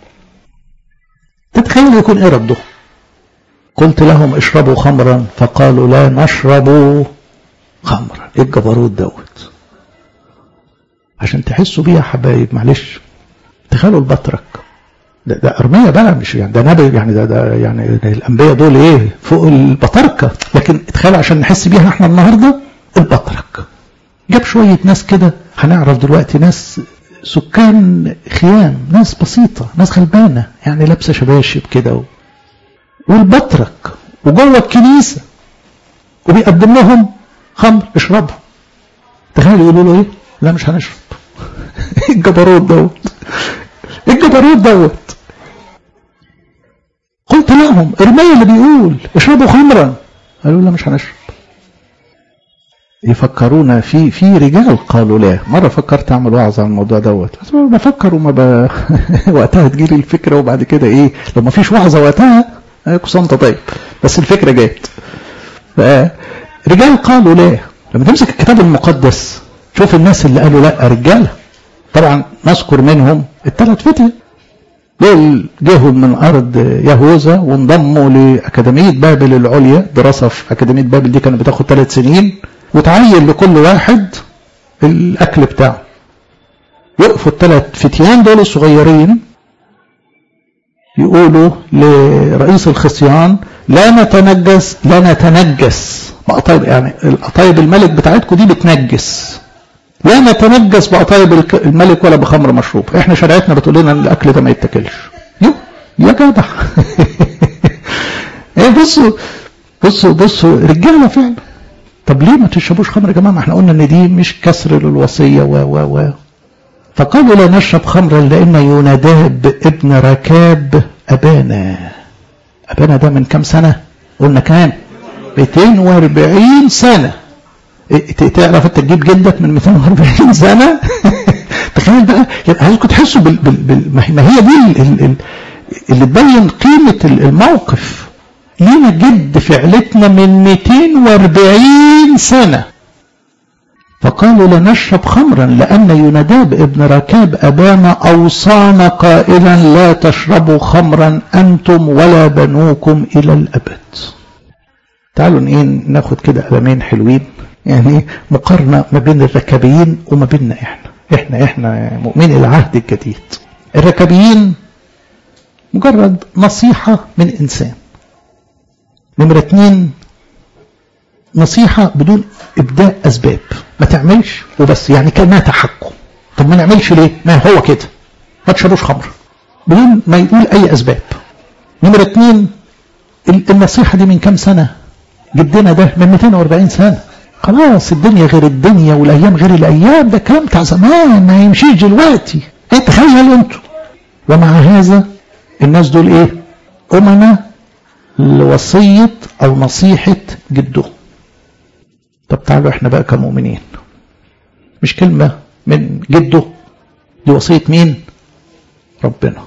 تتخيل يكون ايه رده؟ قلت لهم اشربوا خمرا فقالوا لا نشرب خمرا ايه الجبروت دوت عشان تحسوا بيها حبايب معلش تخيلوا البطرك ده, ده أرمية بقى مش يعني ده نبي يعني ده, ده يعني الأنبياء دول إيه فوق البطركة لكن تخيلوا عشان نحس بيها إحنا النهاردة البطرك جاب شوية ناس كده هنعرف دلوقتي ناس سكان خيام ناس بسيطة ناس غلبانة يعني لابسة شباشب كده و... والبطرك وجوه الكنيسة وبيقدم لهم خمر اشربوا تخيلوا يقولوا له ايه لا مش هنشرب الجبروت دوت الجبروت دوت قلت لهم ارميا اللي بيقول اشربوا خمرا قالوا لا مش هنشرب يفكرونا في في رجال قالوا لا مره فكرت اعمل وعظ عن الموضوع دوت بس بفكر وما ب... وقتها تجيلي الفكره وبعد كده ايه لو ما فيش وعظه وقتها كنت طيب بس الفكره جت رجال قالوا لا لما تمسك الكتاب المقدس شوف الناس اللي قالوا لا رجاله طبعا نذكر منهم الثلاث فتية دول جهوا من أرض يهوذا وانضموا لأكاديمية بابل العليا دراسة في أكاديمية بابل دي كانت بتاخد ثلاث سنين وتعين لكل واحد الأكل بتاعه يقفوا الثلاث فتيان دول الصغيرين يقولوا لرئيس الخصيان لا نتنجس لا نتنجس بقطايب يعني القطايب الملك بتاعتكم دي بتنجس لا نتنجس بقطايب الملك ولا بخمر مشروب احنا شريعتنا بتقول لنا ان الاكل ده ما يتاكلش يو يا جدع ايه بصوا بصوا بصوا رجاله فعلا طب ليه ما تشربوش خمر يا جماعه ما احنا قلنا ان دي مش كسر للوصيه و و و فقالوا لا نشرب خمرا لان يوناداب ابن ركاب ابانا ابانا ده من كام سنه قلنا كام 240 سنه تعرف انت تجيب جدك من 240 سنه تخيل بقى يعني عايزكم تحسوا بال... بال... بال... ما هي دي ال... ال... اللي تبين قيمه الموقف لينا جد في عيلتنا من 240 سنه فقالوا لا نشرب خمرا لأن يوناداب ابن ركاب أبانا أوصانا قائلا لا تشربوا خمرا أنتم ولا بنوكم إلى الأبد تعالوا ايه ناخد كده قلمين حلوين يعني مقارنة ما بين الركابيين وما بيننا احنا احنا احنا مؤمني العهد الجديد الركابيين مجرد نصيحة من انسان نمرة اتنين نصيحة بدون ابداء اسباب ما تعملش وبس يعني كلمة تحكم طب ما نعملش ليه ما هو كده ما تشربوش خمر بدون ما يقول اي اسباب نمرة اتنين النصيحة دي من كام سنة جدنا ده من 240 سنة خلاص الدنيا غير الدنيا والايام غير الايام ده كلام بتاع زمان ما يمشيش دلوقتي ايه تخيلوا انتوا ومع هذا الناس دول ايه امنا لوصية او نصيحة جدهم طب تعالوا احنا بقى كمؤمنين مش كلمة من جده دي وصية مين ربنا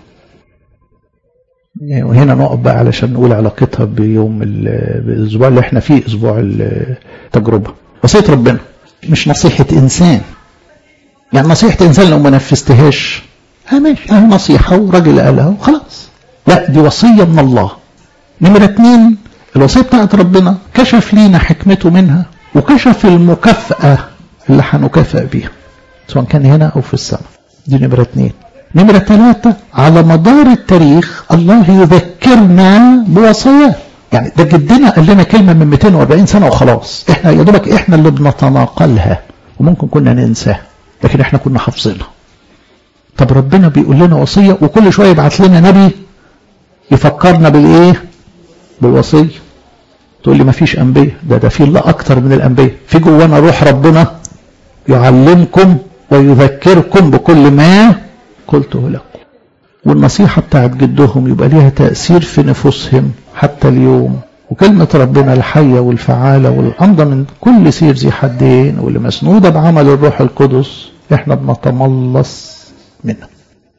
وهنا نقف بقى علشان نقول علاقتها بيوم الاسبوع اللي احنا فيه اسبوع التجربه وصيه ربنا مش نصيحه انسان يعني نصيحه انسان لو ما نفذتهاش ها ماشي اه نصيحه وراجل قالها وخلاص لا دي وصيه من الله نمره اتنين الوصيه بتاعت ربنا كشف لينا حكمته منها وكشف المكافاه اللي هنكافئ بيها سواء كان هنا او في السماء دي نمره اتنين نمرة ثلاثة على مدار التاريخ الله يذكرنا بوصاياه يعني ده جدنا قال لنا كلمة من 240 سنة وخلاص احنا يا دوبك احنا اللي بنتناقلها وممكن كنا ننساها لكن احنا كنا حافظينها طب ربنا بيقول لنا وصية وكل شوية يبعت لنا نبي يفكرنا بالايه بالوصية تقول لي ما فيش انبياء ده ده في الله اكتر من الانبياء في جوانا روح ربنا يعلمكم ويذكركم بكل ما قلته لكم والنصيحة بتاعت جدهم يبقى ليها تأثير في نفوسهم حتى اليوم وكلمة ربنا الحية والفعالة والأمضى من كل سير ذي حدين واللي مسنودة بعمل الروح القدس احنا بنتملص منها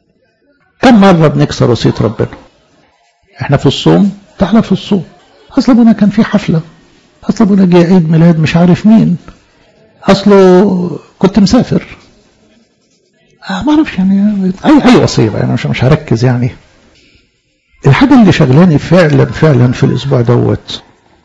كم مرة بنكسر وصية ربنا احنا في الصوم تعالى في الصوم اصل ابونا كان في حفلة اصل ابونا جه عيد ميلاد مش عارف مين اصله كنت مسافر ما اعرفش يعني اي اي وصيه يعني مش مش هركز يعني الحاجه اللي شغلاني فعلا فعلا في الاسبوع دوت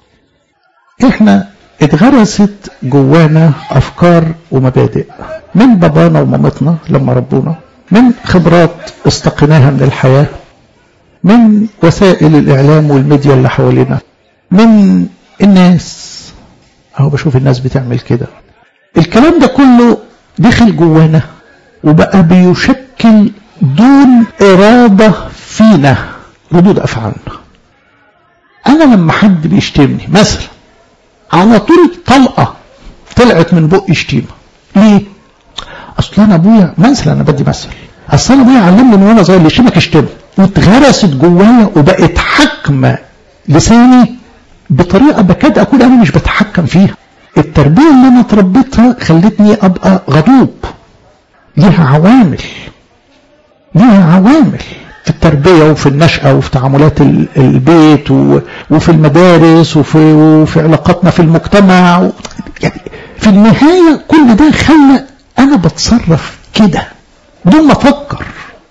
احنا اتغرست جوانا افكار ومبادئ من بابانا ومامتنا لما ربونا من خبرات استقيناها من الحياه من وسائل الاعلام والميديا اللي حوالينا من الناس اهو بشوف الناس بتعمل كده الكلام ده كله دخل جوانا وبقى بيشكل دون إرادة فينا ردود أفعالنا أنا لما حد بيشتمني مثلا على طول طلقة طلعت من بقي شتيمة ليه؟ أصل أنا أبويا مثلا أنا بدي مثل أصل أنا أبويا علمني من وأنا صغير اللي يشتمك اشتمه واتغرست جوايا وبقت حاكمة لساني بطريقة بكاد أكون أنا مش بتحكم فيها التربية اللي أنا اتربيتها خلتني أبقى غضوب ليها عوامل ليها عوامل في التربية وفي النشأة وفي تعاملات البيت وفي المدارس وفي, وفي علاقاتنا في المجتمع يعني في النهاية كل ده خلى أنا بتصرف كده بدون ما أفكر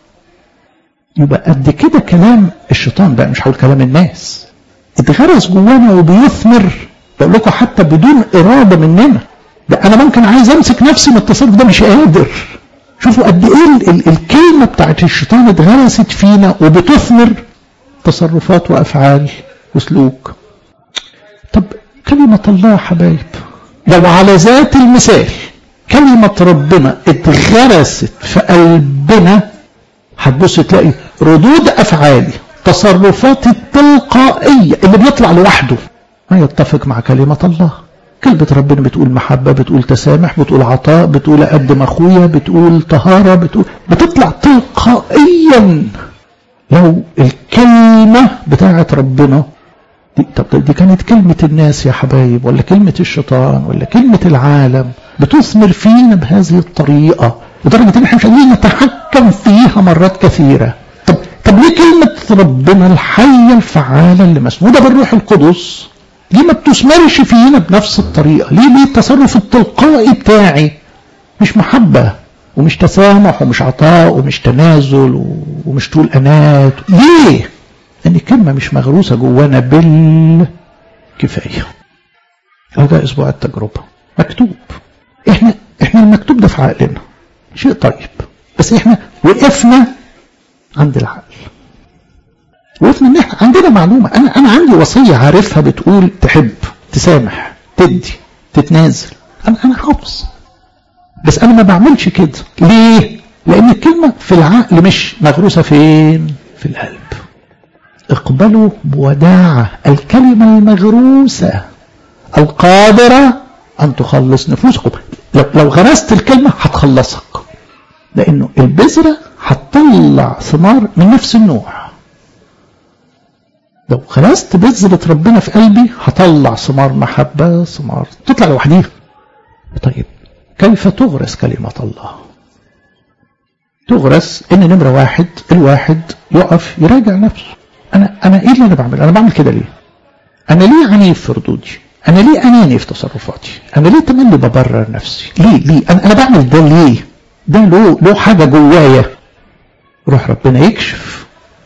يبقى قد كده كلام الشيطان بقى مش هقول كلام الناس اتغرس جوانا وبيثمر بقول لكم حتى بدون إرادة مننا ده أنا ممكن عايز أمسك نفسي من التصرف ده مش قادر شوفوا قد ايه ال ال الكلمه بتاعت الشيطان اتغرست فينا وبتثمر تصرفات وافعال وسلوك طب كلمه الله يا حبايب لو على ذات المثال كلمه ربنا اتغرست في قلبنا هتبص تلاقي ردود افعالي تصرفاتي التلقائيه اللي بيطلع لوحده ما يتفق مع كلمه الله كلمة ربنا بتقول محبة بتقول تسامح بتقول عطاء بتقول أقدم أخويا بتقول طهارة بتقول بتطلع تلقائيا لو الكلمة بتاعت ربنا دي, طب دي كانت كلمة الناس يا حبايب ولا كلمة الشيطان ولا كلمة العالم بتثمر فينا بهذه الطريقة لدرجة ان احنا مش قادرين نتحكم فيها مرات كثيرة طب طب ليه كلمة ربنا الحية الفعالة اللي مسنودة بالروح القدس ليه ما بتثمرش فينا بنفس الطريقة ليه ليه التصرف التلقائي بتاعي مش محبة ومش تسامح ومش عطاء ومش تنازل ومش طول أنات ليه لأن الكلمة مش مغروسة جوانا بالكفاية أو ده أسبوع التجربة مكتوب إحنا إحنا المكتوب ده في عقلنا شيء طيب بس إحنا وقفنا عند العقل وقفنا ان احنا عندنا معلومه انا انا عندي وصيه عارفها بتقول تحب تسامح تدي تتنازل انا انا حافظ بس انا ما بعملش كده ليه لان الكلمه في العقل مش مغروسه فين في القلب اقبلوا بوداعه الكلمه المغروسه القادره أن تخلص نفوسكم لو, لو غرست الكلمة هتخلصك لأنه البذرة هتطلع ثمار من نفس النوع لو غرست بذرة ربنا في قلبي هطلع ثمار محبة ثمار تطلع لوحديها طيب كيف تغرس كلمة الله تغرس ان نمرة واحد الواحد يقف يراجع نفسه انا انا ايه اللي انا بعمل انا بعمل كده ليه انا ليه عنيف في ردودي انا ليه اناني في تصرفاتي انا ليه تملي ببرر نفسي ليه ليه انا, أنا بعمل ده ليه ده له له حاجة جوايا روح ربنا يكشف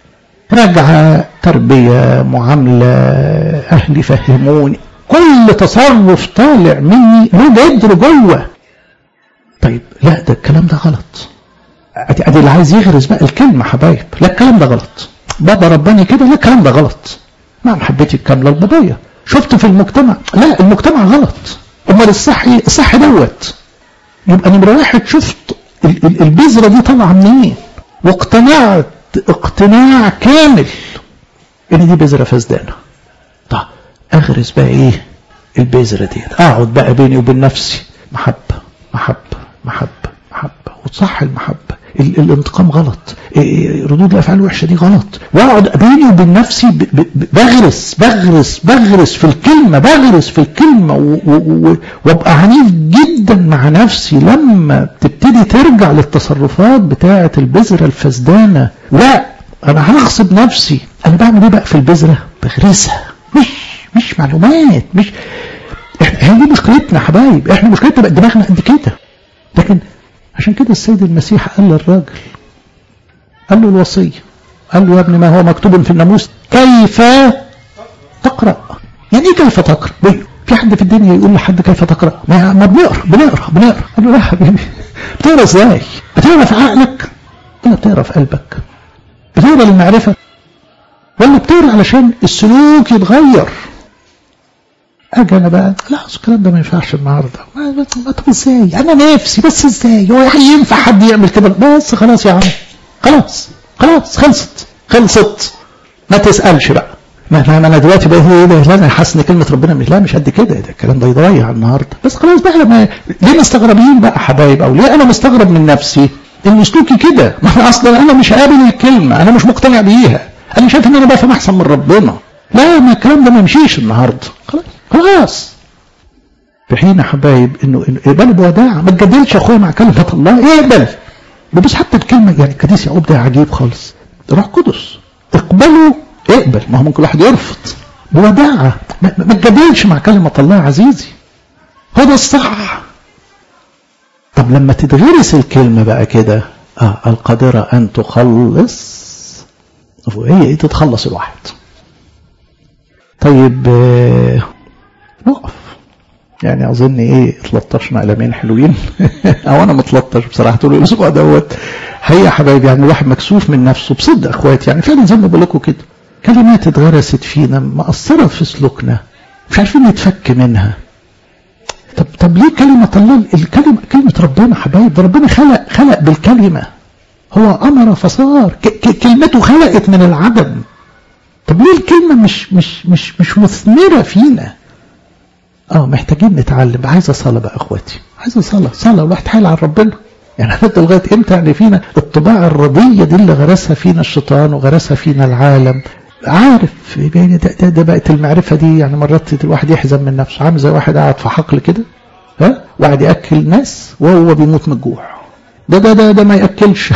رجعة تربية معاملة أهلي فهموني كل تصرف طالع مني له جدر جوه طيب لا ده الكلام ده غلط ادي ادي اللي عايز يغرس بقى الكلمة حبايب لا الكلام ده غلط بابا رباني كده لا الكلام ده غلط مع محبتي الكاملة لبابايا شفت في المجتمع لا المجتمع غلط امال الصح ايه الصح دوت يبقى نمرة واحد شفت البذرة دي طالعة منين واقتنعت اقتناع كامل ان دي بذرة فسدانة طب اغرس بقى ايه البذرة دي اقعد بقى بيني وبين نفسي محبة محبة محبة محبة وتصح المحبة ال الانتقام غلط ردود الافعال الوحشه دي غلط واقعد بيني وبين نفسي بغرس بغرس بغرس في الكلمه بغرس في الكلمه وابقى عنيف جدا مع نفسي لما تبتدي ترجع للتصرفات بتاعه البذره الفسدانه لا انا هغصب نفسي انا بعمل ايه بقى في البذره بغرسها مش مش معلومات مش احنا هي دي مشكلتنا يا حبايب احنا مشكلتنا بقى دماغنا قد كده لكن عشان كده السيد المسيح قال للراجل قال له الوصية قال له يا ابني ما هو مكتوب في الناموس كيف تقرأ يعني ايه كيف تقرأ في حد في الدنيا يقول لحد كيف تقرأ ما, ما بنقرأ بنقرأ بنقرأ قال له لا حبيبي بتقرأ ازاي بتقرأ في عقلك ولا بتقرأ في قلبك بتقرأ للمعرفة ولا بتقرأ علشان السلوك يتغير اجي انا بقى لا الكلام ده ما ينفعش النهارده ما طب ازاي انا نفسي بس ازاي هو ينفع حد يعمل كده بس خلاص يا عم خلاص خلاص خلصت خلصت ما تسالش بقى ما انا دلوقتي بقى ايه ده لا انا حاسس ان كلمه ربنا مش لا مش قد كده ده الكلام ده يضيع النهارده بس خلاص بقى ما ليه مستغربين بقى حبايب او ليه انا مستغرب من نفسي ان سلوكي كده ما انا اصلا انا مش قابل الكلمه انا مش مقتنع بيها انا شايف ان انا بفهم احسن من ربنا لا ما الكلام ده ما يمشيش النهارده خلاص خلاص في حين يا حبايب انه اقبلوا بوداع ما تجادلش اخويا مع كلمه الله اقبل بس حتى الكلمه يعني القديس يعقوب ده عجيب خالص روح قدس اقبلوا اقبل ما هو ممكن الواحد يرفض بوداعة ما تجادلش مع كلمة الله عزيزي هو ده الصح طب لما تتغرس الكلمة بقى كده اه القادرة ان تخلص هي ايه تتخلص الواحد طيب آه نقف يعني اظن ايه اتلطشنا قلمين حلوين او انا متلطش بصراحه طول الاسبوع دوت هي يا حبايبي يعني الواحد مكسوف من نفسه بصدق اخواتي يعني فعلا زي ما بقول لكم كده كلمات اتغرست فينا مأثرة في سلوكنا مش عارفين نتفك منها طب طب ليه كلمة الله الكلمة كلمة ربنا حبايب ده ربنا خلق خلق بالكلمة هو أمر فصار كلمته خلقت من العدم طب ليه الكلمة مش مش مش مش مثمرة فينا اه محتاجين نتعلم عايزة صلاة بقى اخواتي عايزة صلاة صلاة الواحد حايل على ربنا يعني هنفضل لغاية امتى يعني فينا الطباع الرضية دي اللي غرسها فينا الشيطان وغرسها فينا العالم عارف يعني ده, ده, ده بقت المعرفة دي يعني مرات الواحد يحزن من نفسه عامل زي واحد قاعد في حقل كده ها وقاعد ياكل ناس وهو بيموت من الجوع ده ده ده, ده ما ياكلش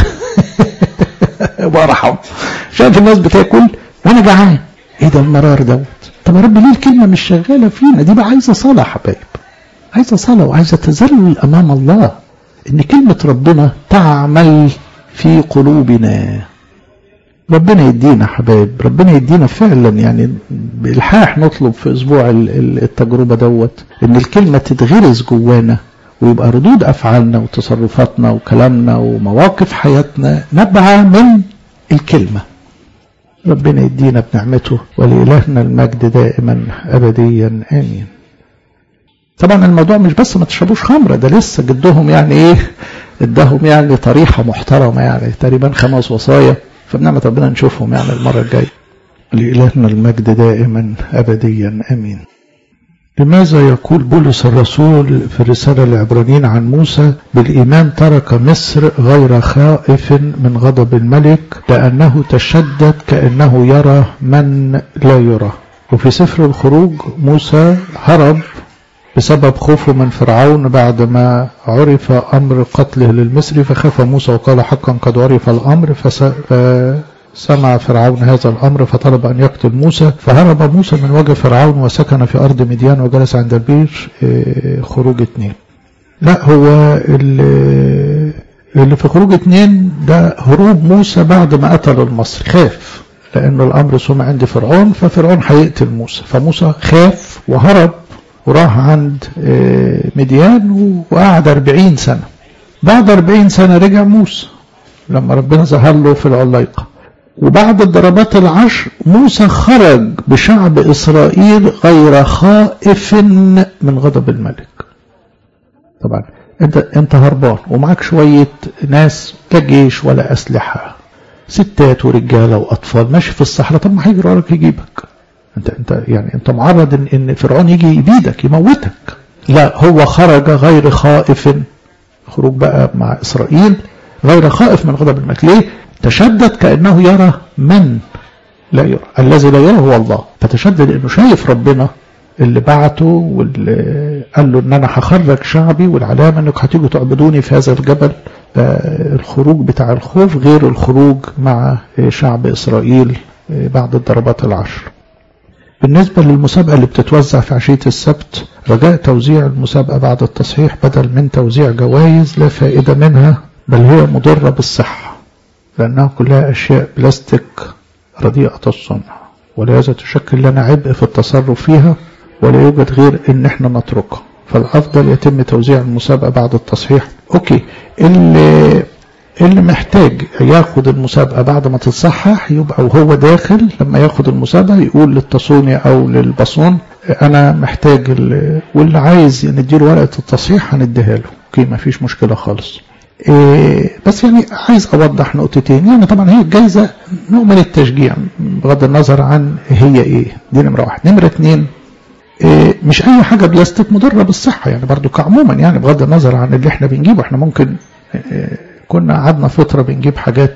برحم شايف الناس بتاكل وانا جعان ايه ده المرار دوت طب يا رب ليه الكلمه مش شغاله فينا دي بقى عايزه صلاه حبايب عايزه صلاه وعايزه تذلل امام الله ان كلمه ربنا تعمل في قلوبنا ربنا يدينا حبايب ربنا يدينا فعلا يعني بالحاح نطلب في اسبوع التجربه دوت ان الكلمه تتغرس جوانا ويبقى ردود افعالنا وتصرفاتنا وكلامنا ومواقف حياتنا نبعه من الكلمه ربنا يدينا بنعمته ولإلهنا المجد دائما أبديا آمين طبعا الموضوع مش بس ما تشربوش خمرة ده لسه جدهم يعني ايه اداهم يعني طريحة محترمة يعني تقريبا خمس وصايا فبنعمة ربنا نشوفهم يعني المرة الجاية لإلهنا المجد دائما أبديا آمين لماذا يقول بولس الرسول في الرسالة العبرانيين عن موسى بالإيمان ترك مصر غير خائف من غضب الملك لأنه تشدد كأنه يرى من لا يرى وفي سفر الخروج موسى هرب بسبب خوفه من فرعون بعدما عرف أمر قتله للمصري فخاف موسى وقال حقا قد عرف الأمر فسمع فرعون هذا الأمر فطلب أن يقتل موسى فهرب موسى من وجه فرعون وسكن في أرض مديان وجلس عند البير خروج اتنين لا هو اللي في خروج اتنين ده هروب موسى بعد ما قتل المصري خاف لأنه الأمر سمع عند فرعون ففرعون هيقتل موسى فموسى خاف وهرب وراح عند مديان وقعد أربعين سنة بعد أربعين سنة رجع موسى لما ربنا ظهر له في العلايقة وبعد الضربات العشر موسى خرج بشعب إسرائيل غير خائف من غضب الملك طبعا انت انت هربان ومعك شوية ناس لا جيش ولا أسلحة ستات ورجالة وأطفال ماشي في الصحراء طب ما هيجري وراك يجيبك انت انت يعني انت معرض ان, إن فرعون يجي يبيدك يموتك لا هو خرج غير خائف خروج بقى مع اسرائيل غير خائف من غضب الملك ليه تشدد كانه يرى من لا يرى الذي لا يرى هو الله فتشدد انه شايف ربنا اللي بعته واللي قال له ان انا هخرج شعبي والعلامه انك هتيجوا تعبدوني في هذا الجبل الخروج بتاع الخوف غير الخروج مع شعب اسرائيل بعد الضربات العشر بالنسبة للمسابقة اللي بتتوزع في عشية السبت رجاء توزيع المسابقة بعد التصحيح بدل من توزيع جوائز لا فائدة منها بل هي مضرة بالصحة لأنها كلها أشياء بلاستيك رديئة الصنع ولهذا تشكل لنا عبء في التصرف فيها ولا يوجد غير ان احنا نتركها فالافضل يتم توزيع المسابقة بعد التصحيح اوكي اللي اللي محتاج ياخد المسابقة بعد ما تتصحح يبقى وهو داخل لما ياخد المسابقة يقول للتصوني او للبصون انا محتاج واللي عايز نديله ورقة التصحيح هنديها له اوكي ما فيش مشكلة خالص إيه بس يعني عايز اوضح نقطتين يعني طبعا هي الجايزة نوع من التشجيع بغض النظر عن هي ايه دي نمرة واحد نمرة اتنين إيه مش اي حاجة بلاستيك مضرة بالصحة يعني برضو كعموما يعني بغض النظر عن اللي احنا بنجيبه احنا ممكن إيه كنا قعدنا فترة بنجيب حاجات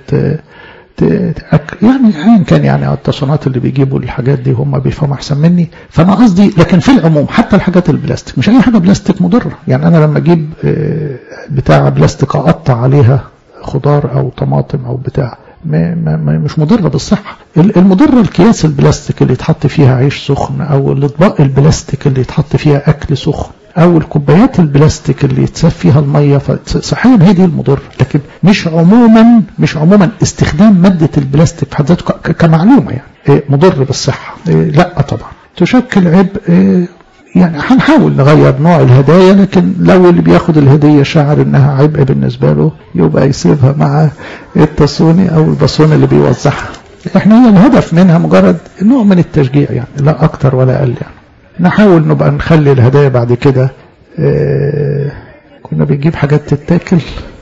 يعني ايا كان يعني التصنيعات اللي بيجيبوا الحاجات دي هم بيفهموا احسن مني فانا قصدي لكن في العموم حتى الحاجات البلاستيك مش اي حاجه بلاستيك مضره يعني انا لما اجيب بتاع بلاستيك اقطع عليها خضار او طماطم او بتاع ما ما مش مضره بالصحه المضره الكياس البلاستيك اللي يتحط فيها عيش سخن او الاطباق البلاستيك اللي يتحط فيها اكل سخن او الكوبايات البلاستيك اللي يتساب فيها الميه صحيا هي دي المضر لكن مش عموما مش عموما استخدام ماده البلاستيك في حد ذاته كمعلومه يعني مضر بالصحه لا طبعا تشكل عبء يعني هنحاول نغير نوع الهدايا لكن لو اللي بياخد الهدية شعر انها عبء بالنسبة له يبقى يسيبها مع التصوني او البصون اللي بيوزعها احنا هي الهدف منها مجرد نوع من التشجيع يعني لا اكتر ولا اقل يعني نحاول نبقى نخلي الهدايا بعد كده اه كنا بنجيب حاجات تتاكل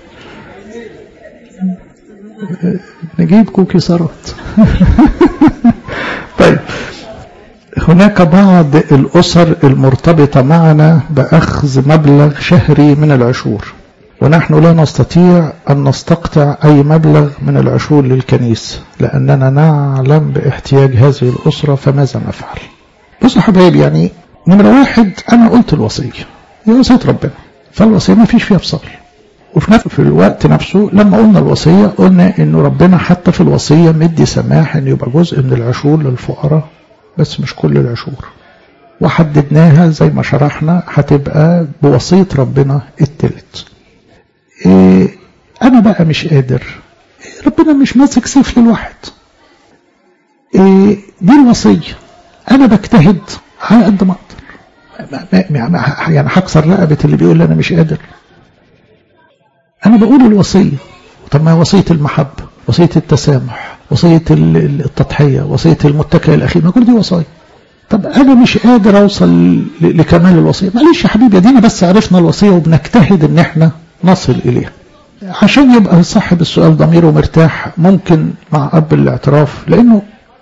اه نجيب كوكي سرط طيب هناك بعض الأسر المرتبطة معنا بأخذ مبلغ شهري من العشور ونحن لا نستطيع أن نستقطع أي مبلغ من العشور للكنيسة لأننا نعلم باحتياج هذه الأسرة فماذا نفعل بصوا حبايب يعني نمرة واحد أنا قلت الوصية هي وصية ربنا فالوصية ما فيش فيها فصل وفي نفس في الوقت نفسه لما قلنا الوصية قلنا إنه ربنا حتى في الوصية مدي سماح إن يبقى جزء من العشور للفقراء بس مش كل العشور وحددناها زي ما شرحنا هتبقى بوصية ربنا التلت إيه أنا بقى مش قادر إيه ربنا مش ماسك سيف للواحد إيه دي الوصية أنا بجتهد على قد ما أقدر يعني هكسر رقبة اللي بيقول لي أنا مش قادر أنا بقول الوصية طب ما هي وصية المحبة وصية التسامح وصية التضحية وصية المتكئ الأخير ما كل دي وصايا طب أنا مش قادر أوصل لكمال الوصية معلش يا حبيبي دينا بس عرفنا الوصية وبنجتهد إن إحنا نصل إليها عشان يبقى صاحب السؤال ضميره مرتاح ممكن مع أب الاعتراف لأنه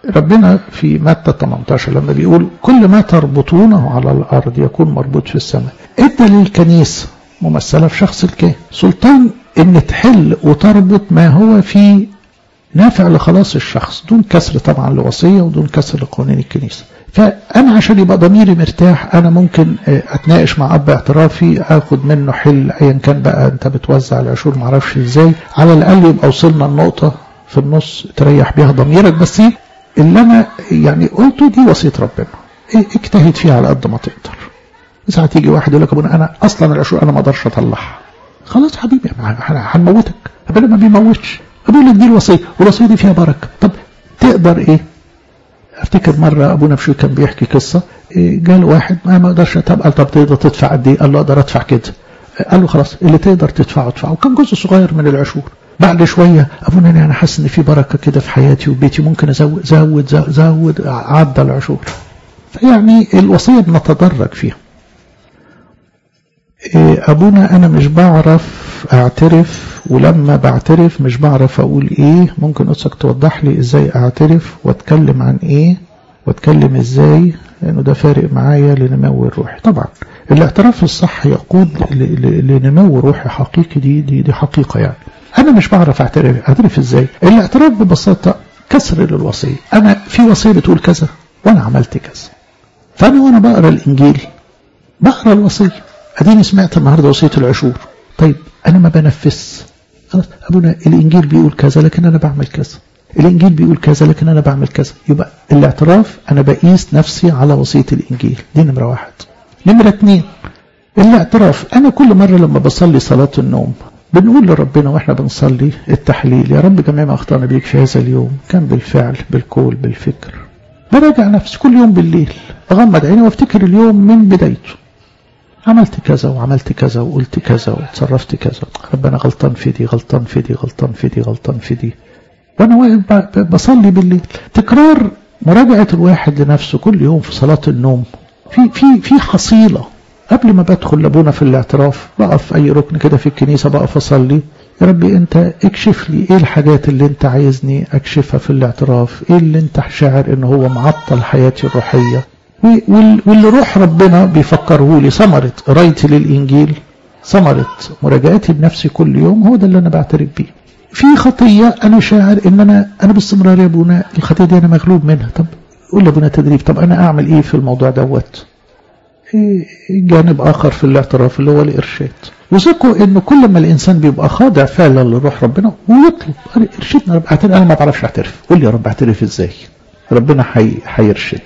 ربنا في متى 18 لما بيقول كل ما تربطونه على الأرض يكون مربوط في السماء ادى للكنيسة ممثلة في شخص الكاهن سلطان ان تحل وتربط ما هو في نافع لخلاص الشخص دون كسر طبعا لوصية ودون كسر لقوانين الكنيسة فأنا عشان يبقى ضميري مرتاح أنا ممكن أتناقش مع أب اعترافي أخد منه حل أيا كان بقى أنت بتوزع العشور معرفش إزاي على الأقل يبقى وصلنا النقطة في النص تريح بيها ضميرك بس اللي أنا يعني قلته دي وصية ربنا اجتهد فيها على قد ما تقدر ساعات يجي واحد يقول لك ابونا أنا أصلا العشور أنا ما أقدرش أطلعها خلاص حبيبي هنموتك ربنا ما بيموتش بيقول لك دي الوصية والوصية دي فيها بركة طب تقدر إيه افتكر مرة ابونا بشوي كان بيحكي قصة قال واحد ما ما اقدرش طب قال طب تقدر تدفع قد ايه قال له اقدر ادفع كده قال له خلاص اللي تقدر تدفعه ادفعه وكان جزء صغير من العشور بعد شوية ابونا انا حاسس ان في بركة كده في حياتي وبيتي ممكن ازود زود زود, زود عدى العشور فيعني الوصية بنتدرج فيها ابونا انا مش بعرف اعترف ولما بعترف مش بعرف اقول ايه ممكن قصك توضح لي ازاي اعترف واتكلم عن ايه واتكلم ازاي لانه ده فارق معايا لنمو الروحي طبعا الاعتراف الصح يقود لنمو روحي حقيقي دي دي دي حقيقه يعني انا مش بعرف اعترف اعترف ازاي الاعتراف ببساطه كسر للوصيه انا في وصيه بتقول كذا وانا عملت كذا فانا وانا بقرا الانجيل بقرا الوصيه اديني سمعت النهارده وصيه العشور طيب انا ما بنفذش خلاص ابونا الانجيل بيقول كذا لكن انا بعمل كذا الانجيل بيقول كذا لكن انا بعمل كذا يبقى الاعتراف انا بقيس نفسي على وصيه الانجيل دي نمره واحد نمره اتنين الاعتراف انا كل مره لما بصلي صلاه النوم بنقول لربنا واحنا بنصلي التحليل يا رب جميع ما اخطانا بيك في هذا اليوم كان بالفعل بالقول بالفكر براجع نفسي كل يوم بالليل اغمض عيني وافتكر اليوم من بدايته عملت كذا وعملت كذا وقلت كذا وتصرفت كذا ربنا غلطان في دي غلطان في دي غلطان في دي غلطان في دي وانا واقف بصلي بالليل تكرار مراجعة الواحد لنفسه كل يوم في صلاة النوم في في في حصيلة قبل ما بدخل لابونا في الاعتراف بقف في اي ركن كده في الكنيسة بقف اصلي يا ربي انت اكشف لي ايه الحاجات اللي انت عايزني اكشفها في الاعتراف ايه اللي انت شاعر ان هو معطل حياتي الروحية واللي روح ربنا بيفكره لي ثمرة قرايتي للإنجيل ثمرة مراجعتي بنفسي كل يوم هو ده اللي أنا بعترف بيه في خطية أنا شاعر إن أنا أنا باستمرار يا أبونا الخطية دي أنا مغلوب منها طب قول لي أبونا تدريب طب أنا أعمل إيه في الموضوع دوت جانب آخر في الاعتراف اللي هو الإرشاد وثقوا إن كل ما الإنسان بيبقى خاضع فعلا لروح ربنا ويطلب ارشدنا رب اعترف أنا ما بعرفش أعترف قول لي يا رب أعترف إزاي ربنا هيرشده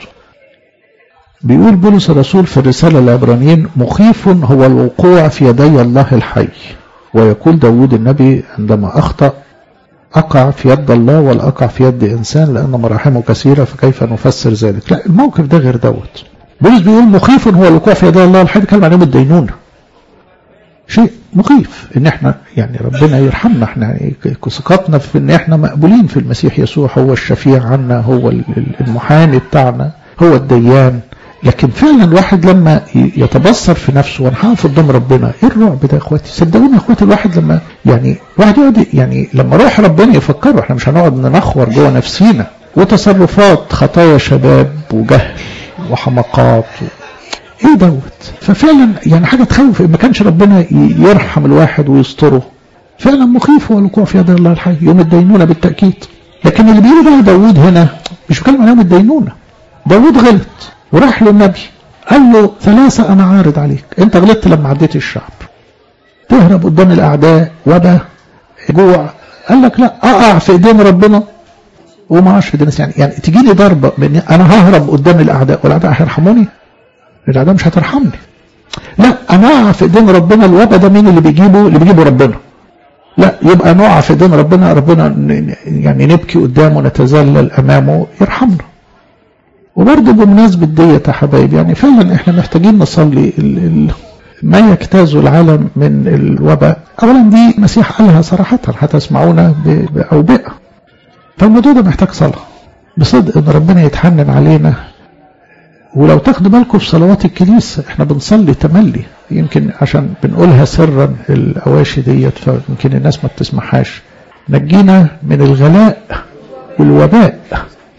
بيقول بولس الرسول في الرسالة العبرانيين مخيف هو الوقوع في يدي الله الحي ويقول داود النبي عندما أخطأ أقع في يد الله ولا أقع في يد إنسان لأن مراحمه كثيرة فكيف نفسر ذلك لا الموقف ده غير دوت بولس بيقول مخيف هو الوقوع في يدي الله الحي بيتكلم عن يوم الدينونة شيء مخيف ان احنا يعني ربنا يرحمنا احنا ثقتنا في ان احنا مقبولين في المسيح يسوع هو الشفيع عنا هو المحامي بتاعنا هو الديان لكن فعلا الواحد لما يتبصر في نفسه وانا هقف قدام ربنا ايه الرعب ده يا اخواتي صدقوني يا اخواتي الواحد لما يعني واحد يقعد يعني لما روح ربنا يفكره احنا مش هنقعد ننخور جوه نفسينا وتصرفات خطايا شباب وجهل وحماقات و... ايه دوت ففعلا يعني حاجه تخوف ما كانش ربنا يرحم الواحد ويستره فعلا مخيف هو الوقوع في يد الله الحي يوم الدينونه بالتاكيد لكن اللي بيقوله بقى داوود هنا مش بيتكلم عن يوم الدينونه داوود غلط وراح للنبي قال له ثلاثة أنا عارض عليك أنت غلطت لما عديت الشعب تهرب قدام الأعداء وبا جوع قال لك لا أقع في إيدين ربنا وما أقعش في إيدين يعني يعني تجيني ضربة من أنا ههرب قدام الأعداء والأعداء هيرحموني الأعداء مش هترحمني لا أنا أقع في إيدين ربنا الوبا ده مين اللي بيجيبه اللي بيجيبه ربنا لا يبقى نقع في إيدين ربنا ربنا يعني نبكي قدامه نتذلل أمامه يرحمنا وبرضه بمناسبة ديت يا حبايبي يعني فعلا احنا محتاجين نصلي ال ال ما يجتاز العالم من الوباء اولا دي مسيح قالها صراحة هتسمعونا بأوبئة فالموضوع ده محتاج صلاة بصدق ان ربنا يتحنن علينا ولو تاخدوا بالكم في صلوات الكنيسة احنا بنصلي تملي يمكن عشان بنقولها سرا الأواشي ديت فيمكن الناس ما بتسمعهاش نجينا من الغلاء والوباء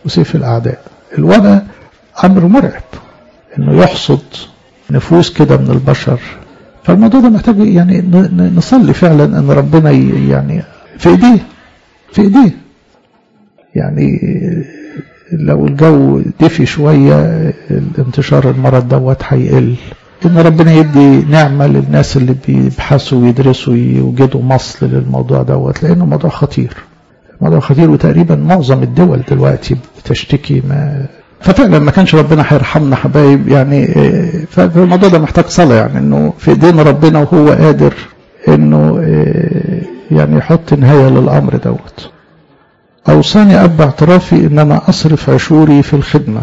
وسيف الأعداء الوباء أمر مرعب إنه يحصد نفوس كده من البشر فالموضوع ده محتاج يعني نصلي فعلا ان ربنا يعني في ايديه في ايديه يعني لو الجو دفي شوية انتشار المرض دوت هيقل ان ربنا يدي نعمة للناس اللي بيبحثوا ويدرسوا ويوجدوا مصل للموضوع دوت لانه موضوع خطير موضوع خطير وتقريبا معظم الدول دلوقتي بتشتكي ما ففعلا ما كانش ربنا هيرحمنا حبايب يعني فالموضوع ده محتاج صلاة يعني انه في ايدين ربنا وهو قادر انه يعني يحط نهاية للامر دوت اوصاني اب اعترافي ان انا اصرف عشوري في الخدمة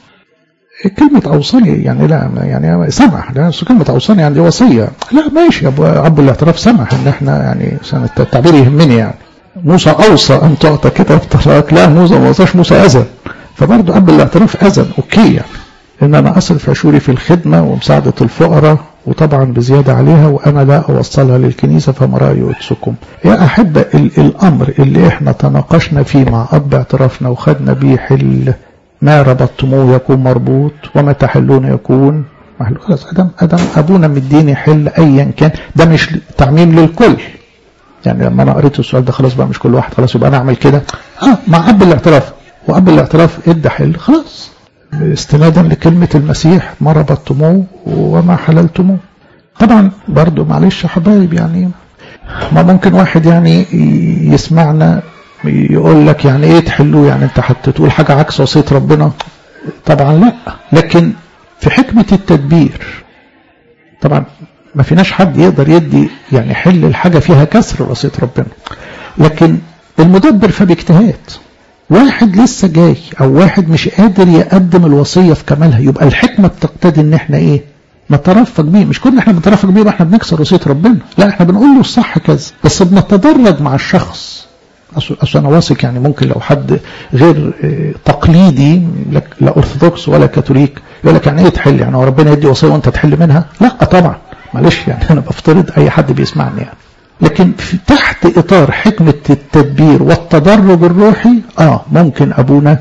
كلمة أوصاني يعني لا يعني سمح لا كلمة أوصاني يعني دي وصية لا ماشي أبو أب الاعتراف سمح إن إحنا يعني التعبير يهمني يعني موسى أوصى أن تعطى كتاب طلاق لا موسى ما وصاش موسى أذن فبرضه قبل الاعتراف أذن أوكي يعني إن أنا أصرف عشوري في الخدمة ومساعدة الفقراء وطبعا بزيادة عليها وأنا لا أوصلها للكنيسة فما رأي قدسكم يا أحبة الأمر اللي إحنا تناقشنا فيه مع أب اعترافنا وخدنا بيه حل ما ربطتموه يكون مربوط وما تحلون يكون محلول خلاص أدم أدم أبونا مديني حل أيا كان ده مش تعميم للكل يعني لما أنا قريت السؤال ده خلاص بقى مش كل واحد خلاص يبقى أنا أعمل كده آه مع أب الاعتراف وقبل الاعتراف ادى حل خلاص استنادا لكلمة المسيح ما ربطتموه وما حللتموه طبعا برضو معلش يا حبايب يعني ما ممكن واحد يعني يسمعنا يقول لك يعني ايه تحلوه يعني انت حتى تقول حاجة عكس وصية ربنا طبعا لا لكن في حكمة التدبير طبعا ما فيناش حد يقدر يدي يعني حل الحاجة فيها كسر وصية ربنا لكن المدبر فباجتهاد واحد لسه جاي او واحد مش قادر يقدم الوصية في كمالها يبقى الحكمة بتقتضي ان احنا ايه نترفق بيه مش كنا احنا بنترفق بيه واحنا بنكسر وصية ربنا لا احنا بنقول له الصح كذا بس بنتدرج مع الشخص اصل انا واثق يعني ممكن لو حد غير تقليدي لا ارثوذكس ولا كاثوليك يقول لك يعني ايه تحل يعني هو ربنا يدي وصيه وانت تحل منها لا طبعا معلش يعني انا بفترض اي حد بيسمعني يعني لكن في تحت اطار حكمه التدبير والتدرج الروحي اه ممكن ابونا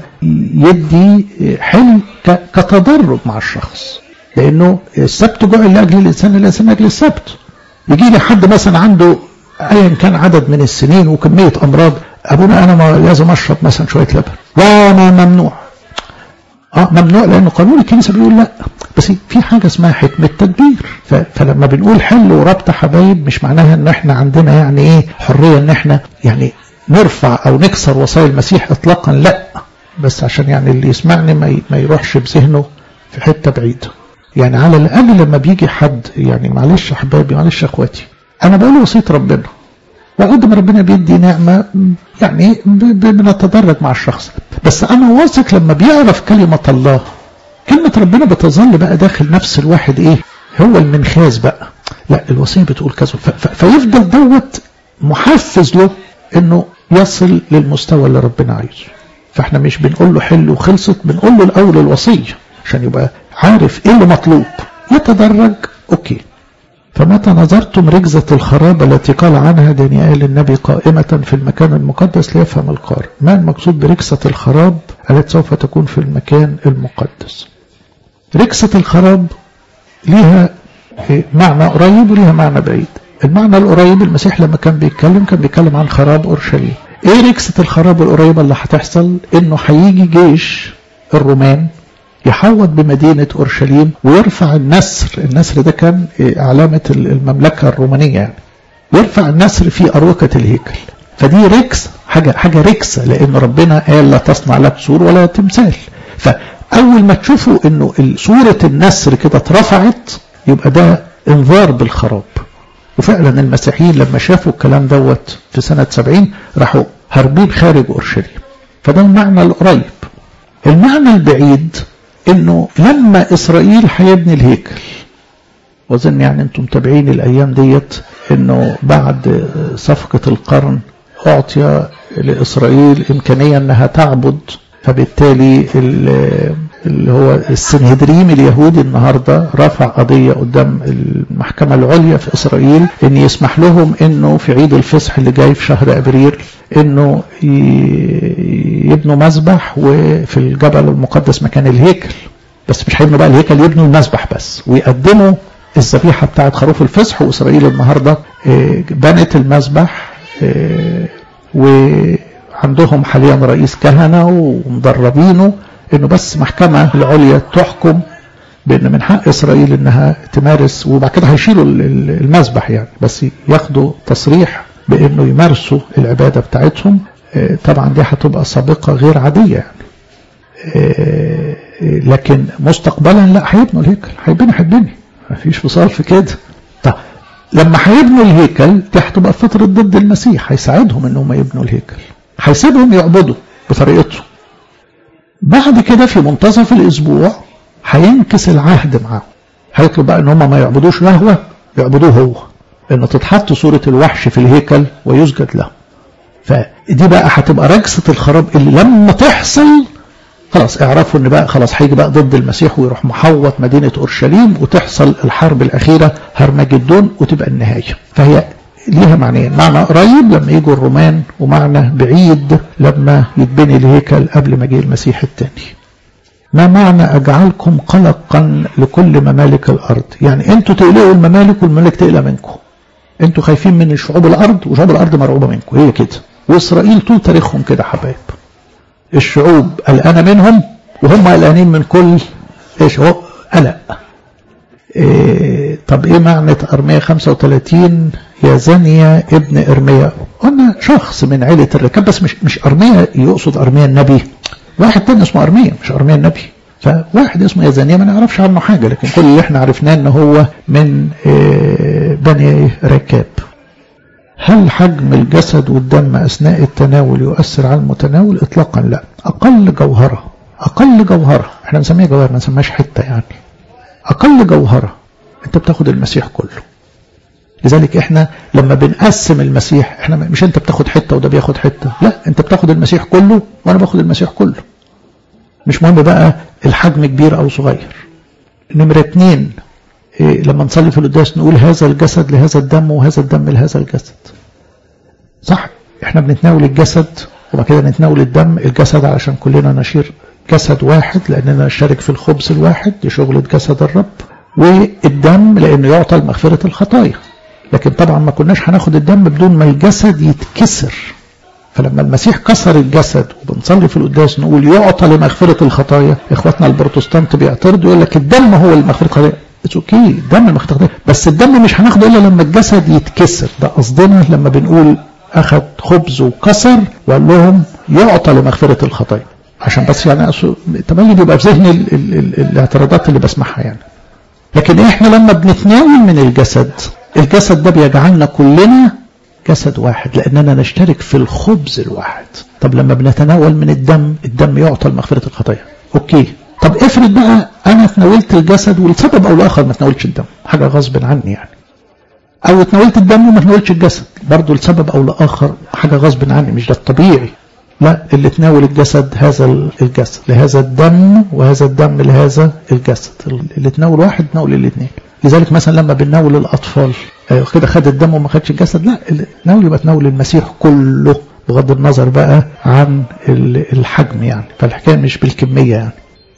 يدي حل كتدرج مع الشخص لانه السبت جعل لاجل الانسان الانسان لاجل السبت يجي لي حد مثلا عنده ايا كان عدد من السنين وكميه امراض ابونا انا ما لازم اشرب مثلا شويه لبن لا ما ممنوع اه ممنوع لانه قانون الكنيسه بيقول لا بس في حاجه اسمها حكمه تدبير فلما بنقول حل وربط حبايب مش معناها ان احنا عندنا يعني ايه حريه ان احنا يعني نرفع او نكسر وصايا المسيح اطلاقا لا بس عشان يعني اللي يسمعني ما ما يروحش بذهنه في حته بعيده يعني على الاقل لما بيجي حد يعني معلش يا حبايبي معلش يا اخواتي انا بقول وصيه ربنا وقد ما ربنا بيدي نعمه يعني بنتدرج مع الشخص بس انا واثق لما بيعرف كلمه الله كلمه ربنا بتظل بقى داخل نفس الواحد ايه هو المنخاز بقى لا الوصيه بتقول كذا فيفضل دوت محفز له انه يصل للمستوى اللي ربنا عايزه فاحنا مش بنقول له حل وخلصت بنقول له الاول الوصيه عشان يبقى عارف ايه اللي مطلوب يتدرج اوكي فمتى نظرتم ركزة الخراب التي قال عنها دانيال النبي قائمة في المكان المقدس ليفهم القارئ ما المقصود بركسة الخراب التي سوف تكون في المكان المقدس ركسة الخراب ليها معنى قريب وليها معنى بعيد المعنى القريب المسيح لما كان بيتكلم كان بيتكلم عن خراب أورشليم ايه ركسة الخراب القريبة اللي هتحصل انه هيجي جيش الرومان يحوط بمدينة أورشليم ويرفع النسر النسر ده كان علامة المملكة الرومانية يعني يرفع النسر في أروقة الهيكل فدي ركس حاجة حاجة ركسة لأن ربنا قال لا تصنع لك سور ولا تمثال فأول ما تشوفوا إنه صورة النسر كده اترفعت يبقى ده انذار بالخراب وفعلا المسيحيين لما شافوا الكلام دوت في سنة سبعين راحوا هربين خارج أورشليم فده المعنى القريب المعنى البعيد انه لما اسرائيل هيبني الهيكل واظن يعني انتم متابعين الايام ديت انه بعد صفقة القرن اعطي لاسرائيل امكانية انها تعبد فبالتالي اللي هو السنهدريم اليهودي النهاردة رفع قضية قدام المحكمة العليا في إسرائيل إن يسمح لهم إنه في عيد الفصح اللي جاي في شهر أبريل إنه يبنوا مسبح وفي الجبل المقدس مكان الهيكل بس مش هيبنوا بقى الهيكل يبنوا المسبح بس ويقدموا الذبيحة بتاعت خروف الفصح وإسرائيل النهاردة بنت المسبح وعندهم حاليا رئيس كهنة ومدربينه انه بس محكمة العليا تحكم بان من حق اسرائيل انها تمارس وبعد كده هيشيلوا المسبح يعني بس ياخدوا تصريح بانه يمارسوا العبادة بتاعتهم طبعا دي هتبقى سابقة غير عادية يعني لكن مستقبلا لا هيبنوا الهيكل هيبني هيبني مفيش فصال في كده طب لما هيبنوا الهيكل دي هتبقى فترة ضد المسيح هيساعدهم انهم يبنوا الهيكل هيسيبهم يعبدوا بطريقتهم بعد كده في منتصف الاسبوع هينكس العهد معاهم هيطلب بقى ان هم ما يعبدوش يهوه يعبدوه هو ان تتحط صورة الوحش في الهيكل ويسجد له فدي بقى هتبقى رجسة الخراب اللي لما تحصل خلاص اعرفوا ان بقى خلاص هيجي بقى ضد المسيح ويروح محوط مدينة اورشليم وتحصل الحرب الاخيرة هرمجدون وتبقى النهاية فهي ليها معنيين معنى قريب لما يجوا الرومان ومعنى بعيد لما يتبني الهيكل قبل مجيء المسيح الثاني ما معنى اجعلكم قلقا لكل ممالك الارض يعني انتوا تقلقوا الممالك والممالك تقلق منكم انتوا خايفين من شعوب الارض وشعوب الارض مرعوبه منكم هي كده واسرائيل طول تاريخهم كده حبايب الشعوب قلقانه منهم وهم قلقانين من كل ايش هو قلق إيه طب ايه معنى ارميا 35 يا زانية ابن ارميا قلنا شخص من عيلة الركاب بس مش مش ارميا يقصد ارميا النبي واحد تاني اسمه ارميا مش ارميا النبي فواحد اسمه يزانية ما نعرفش عنه حاجة لكن كل اللي احنا عرفناه ان هو من إيه بني ركاب هل حجم الجسد والدم أثناء التناول يؤثر على المتناول إطلاقا لا أقل جوهرة أقل جوهرة احنا نسميها جوهرة ما نسميهاش حتة يعني أقل جوهرة أنت بتاخد المسيح كله لذلك احنا لما بنقسم المسيح احنا مش انت بتاخد حتة وده بياخد حتة لا انت بتاخد المسيح كله وانا باخد المسيح كله مش مهم بقى الحجم كبير او صغير نمرة اتنين إيه لما نصلي في القداس نقول هذا الجسد لهذا الدم وهذا الدم لهذا الجسد صح احنا بنتناول الجسد وبعد كده نتناول الدم الجسد علشان كلنا نشير جسد واحد لاننا نشترك في الخبز الواحد دي شغلة جسد الرب والدم لانه يعطى لمغفرة الخطايا لكن طبعا ما كناش هناخد الدم بدون ما الجسد يتكسر فلما المسيح كسر الجسد وبنصلي في القداس نقول يعطى لمغفرة الخطايا اخواتنا البروتستانت بيعترضوا يقول لك الدم هو لمغفرة الخطايا اتس اوكي الدم المختلط بس الدم مش هناخده الا لما الجسد يتكسر ده قصدنا لما بنقول اخذ خبز وكسر وقال لهم يعطى لمغفره الخطايا عشان بس يعني تملي بيبقى في ذهني ال ال ال الاعتراضات اللي بسمعها يعني لكن احنا لما بنتناول من الجسد الجسد ده بيجعلنا كلنا جسد واحد لاننا نشترك في الخبز الواحد طب لما بنتناول من الدم الدم يعطى لمغفره الخطايا اوكي طب افرض بقى انا تناولت الجسد ولسبب او لاخر ما تناولتش الدم حاجه غصب عني يعني او تناولت الدم وما تناولتش الجسد برضه لسبب او لاخر حاجه غصب عني مش ده الطبيعي لا اللي تناول الجسد هذا الجسد لهذا الدم وهذا الدم لهذا الجسد اللي تناول واحد تناول الاثنين لذلك مثلا لما بنناول الاطفال كده خد الدم وما خدش الجسد لا الناول يبقى تناول المسيح كله بغض النظر بقى عن الحجم يعني فالحكايه مش بالكميه يعني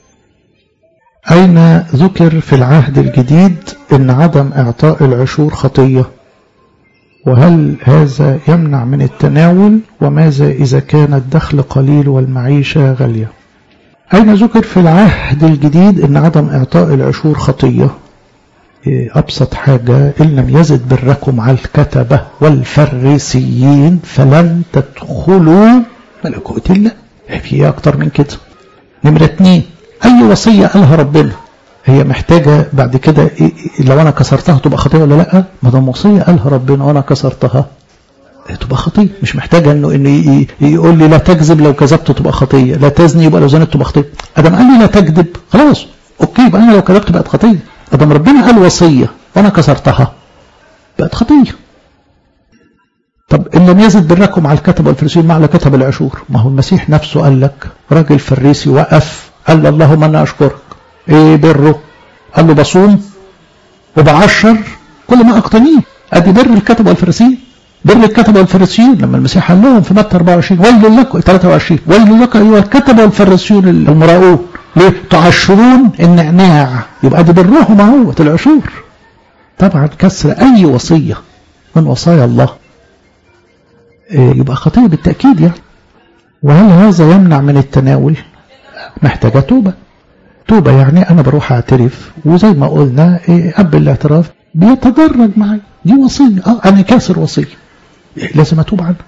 أين ذكر في العهد الجديد أن عدم إعطاء العشور خطية وهل هذا يمنع من التناول وماذا إذا كان الدخل قليل والمعيشة غالية أين ذكر في العهد الجديد أن عدم إعطاء العشور خطية أبسط حاجة إن لم يزد بركم على الكتبة والفريسيين فلن تدخلوا ملكوت الله في أكتر من كده نمرة اتنين أي وصية قالها ربنا هي محتاجة بعد كده لو أنا كسرتها تبقى خطية ولا لأ ما دام وصية قالها ربنا وأنا كسرتها تبقى خطية مش محتاجة إنه إنه يقول لي لا تكذب لو كذبت تبقى خطية لا تزني يبقى لو زنت تبقى خطية أدم قال لي لا تكذب خلاص أوكي يبقى أنا لو كذبت بقت خطية أدم ربنا قال وصية وأنا كسرتها بقت خطية طب إن لم يزد بركم على الكتب والفريسيين ما على كتب العشور ما هو المسيح نفسه قال لك راجل فريسي وقف قال له اللهم انا اشكرك ايه بره قال له بصوم وبعشر كل ما اقتنيه ادي بر الكتب والفريسيين بر الكتبة والفريسيون لما المسيح قال لهم في متى 24 ويل لكم 23 ويل لكم أيها الكتبة والفريسيون المراؤون ليه؟ تعشرون النعناع يبقى ده برهم اهو العشور طبعا كسر أي وصية من وصايا الله يبقى خطية بالتأكيد يعني وهل هذا يمنع من التناول محتاجة توبة توبة يعني أنا بروح أعترف وزي ما قلنا قبل الاعتراف بيتدرج معي دي وصية اه أنا كاسر وصية لازم أتوب عنها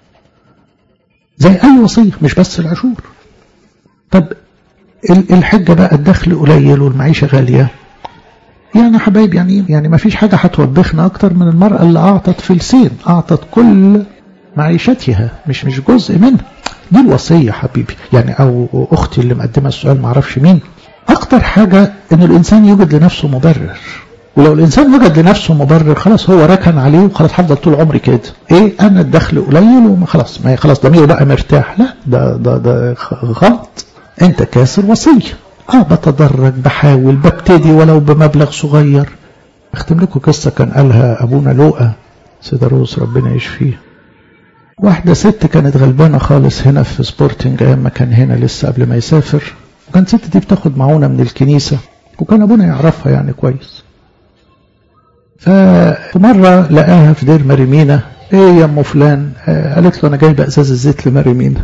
زي أي وصية مش بس العشور طب الحجة بقى الدخل قليل والمعيشة غالية يعني يا حبايب يعني يعني ما فيش حاجة هتوبخنا أكتر من المرأة اللي أعطت فلسين أعطت كل معيشتها مش مش جزء منها دي الوصية حبيبي يعني أو أختي اللي مقدمة السؤال معرفش مين أكتر حاجة إن الإنسان يوجد لنفسه مبرر ولو الإنسان وجد لنفسه مبرر خلاص هو ركن عليه وخلاص هفضل طول عمري كده إيه أنا الدخل قليل وخلاص ما خلاص ضميره بقى مرتاح لا ده ده ده غلط أنت كاسر وصية اه بتدرج بحاول ببتدي ولو بمبلغ صغير اختم لكم قصة كان قالها أبونا لوقا سيدروس ربنا يشفيه واحدة ست كانت غلبانة خالص هنا في سبورتنج أيام ما كان هنا لسه قبل ما يسافر وكان ست دي بتاخد معونة من الكنيسة وكان أبونا يعرفها يعني كويس فمرة لقاها في دير مريمينا ايه يا ام فلان آه قالت له انا جايبه ازاز الزيت لمريمينا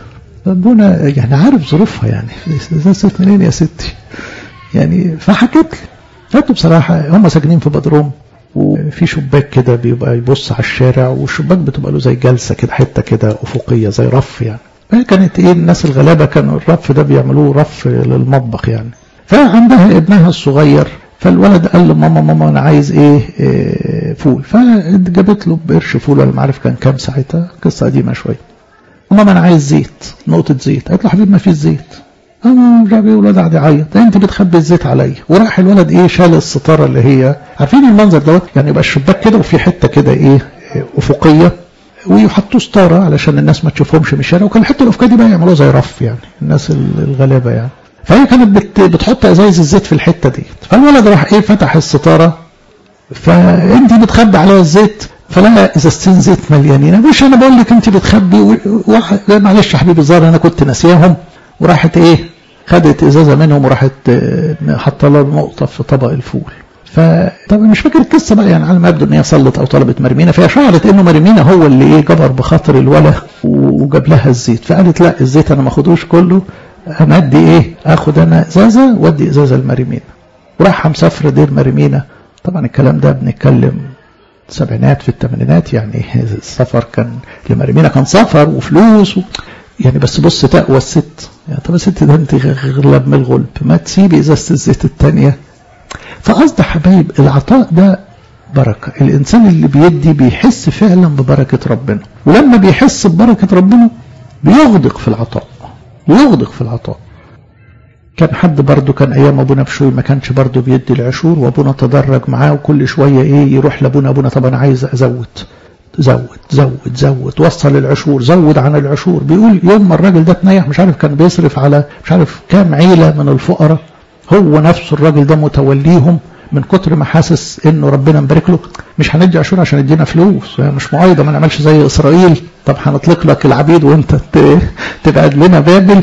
ابونا يعني عارف ظروفها يعني ازاز زيت منين يا ستي يعني فحكت لي قالت له بصراحه هم ساكنين في بدروم وفي شباك كده بيبقى يبص على الشارع والشباك بتبقى له زي جلسه كده حته كده افقيه زي رف يعني فهي كانت ايه الناس الغلابه كانوا الرف ده بيعملوه رف للمطبخ يعني فعندها ابنها الصغير فالولد قال له ماما ماما انا عايز ايه, إيه فول فجابت له بقرش فول ولا ما عارف كان كام ساعتها قصه قديمه شويه ماما انا عايز زيت نقطه زيت قالت له حبيبي ما فيش زيت انا مش عارف ايه الولد قاعد يعيط انت بتخبي الزيت عليا وراح الولد ايه شال الستاره اللي هي عارفين المنظر دوت يعني يبقى الشباك كده وفي حته كده ايه افقيه ويحطوا ستاره علشان الناس ما تشوفهمش من الشارع وكان الحته الافقيه دي بقى يعملوها زي رف يعني الناس الغلابه يعني فهي كانت بت بتحط ازايز الزيت في الحته ديت فالولد راح ايه فتح الستاره فانت بتخبي عليها الزيت فلقى ازازتين زيت مليانين مش انا بقول لك انت بتخبي واحد معلش يا حبيبي الظاهر انا كنت ناسياهم وراحت ايه خدت ازازه منهم وراحت حاطه لها نقطه في طبق الفول فطبعا مش فاكر القصه بقى يعني على ما يبدو ان هي صلت او طلبت مرمينا فهي شعرت انه مرمينا هو اللي ايه جبر بخاطر الولا وجاب لها الزيت فقالت لا الزيت انا ما اخدوش كله انا ادي ايه اخد انا ازازه وادي ازازه لمريمينا وراح مسافر دير مريمينا طبعا الكلام ده بنتكلم السبعينات في الثمانينات يعني السفر كان لمريمينا كان سفر وفلوس و... يعني بس بص تقوى الست يعني طب الست ده انت غلب من الغلب ما تسيبي ازازه الزيت الثانيه فقصد حبايب العطاء ده بركة الإنسان اللي بيدي بيحس فعلا ببركة ربنا ولما بيحس ببركة ربنا بيغدق في العطاء بيغدق في العطاء كان حد برضه كان أيام أبونا بشوي ما كانش برضه بيدي العشور وأبونا تدرج معاه وكل شوية إيه يروح لأبونا أبونا طب أنا عايز أزود زود زود زود وصل العشور زود عن العشور بيقول يوم ما الراجل ده تنيح مش عارف كان بيصرف على مش عارف كام عيلة من الفقراء هو نفسه الراجل ده متوليهم من كتر ما حاسس انه ربنا مبارك له مش هندي عشور عشان يدينا فلوس مش معايضه ما نعملش زي اسرائيل طب هنطلق لك العبيد وانت تبعد لنا بابل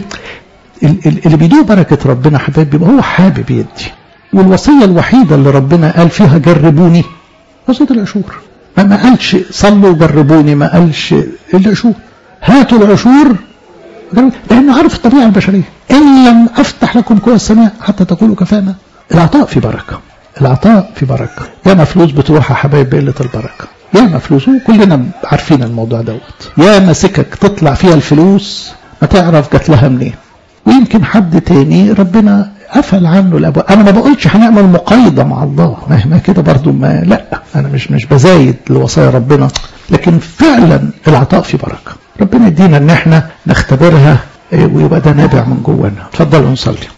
اللي بيدوق بركه ربنا حبايب بيبقى هو حابب يدي والوصيه الوحيده اللي ربنا قال فيها جربوني وصيه العشور ما قالش صلوا وجربوني ما قالش العشور هاتوا العشور لانه عارف الطبيعه البشريه ان لم افتح لكم قوى السماء حتى تقولوا كفانا العطاء في بركه العطاء في بركه ياما فلوس بتروح يا حبايب بقله البركه ياما فلوس وكلنا عارفين الموضوع دوت ياما سكك تطلع فيها الفلوس ما تعرف جات لها منين ويمكن حد تاني ربنا قفل عنه الابواب انا ما بقولش هنعمل مقايضه مع الله مهما كده برضو ما لا انا مش مش بزايد لوصايا ربنا لكن فعلا العطاء في بركه ربنا يدينا ان احنا نختبرها ويبقى ده نابع من جوانا اتفضلوا نصلي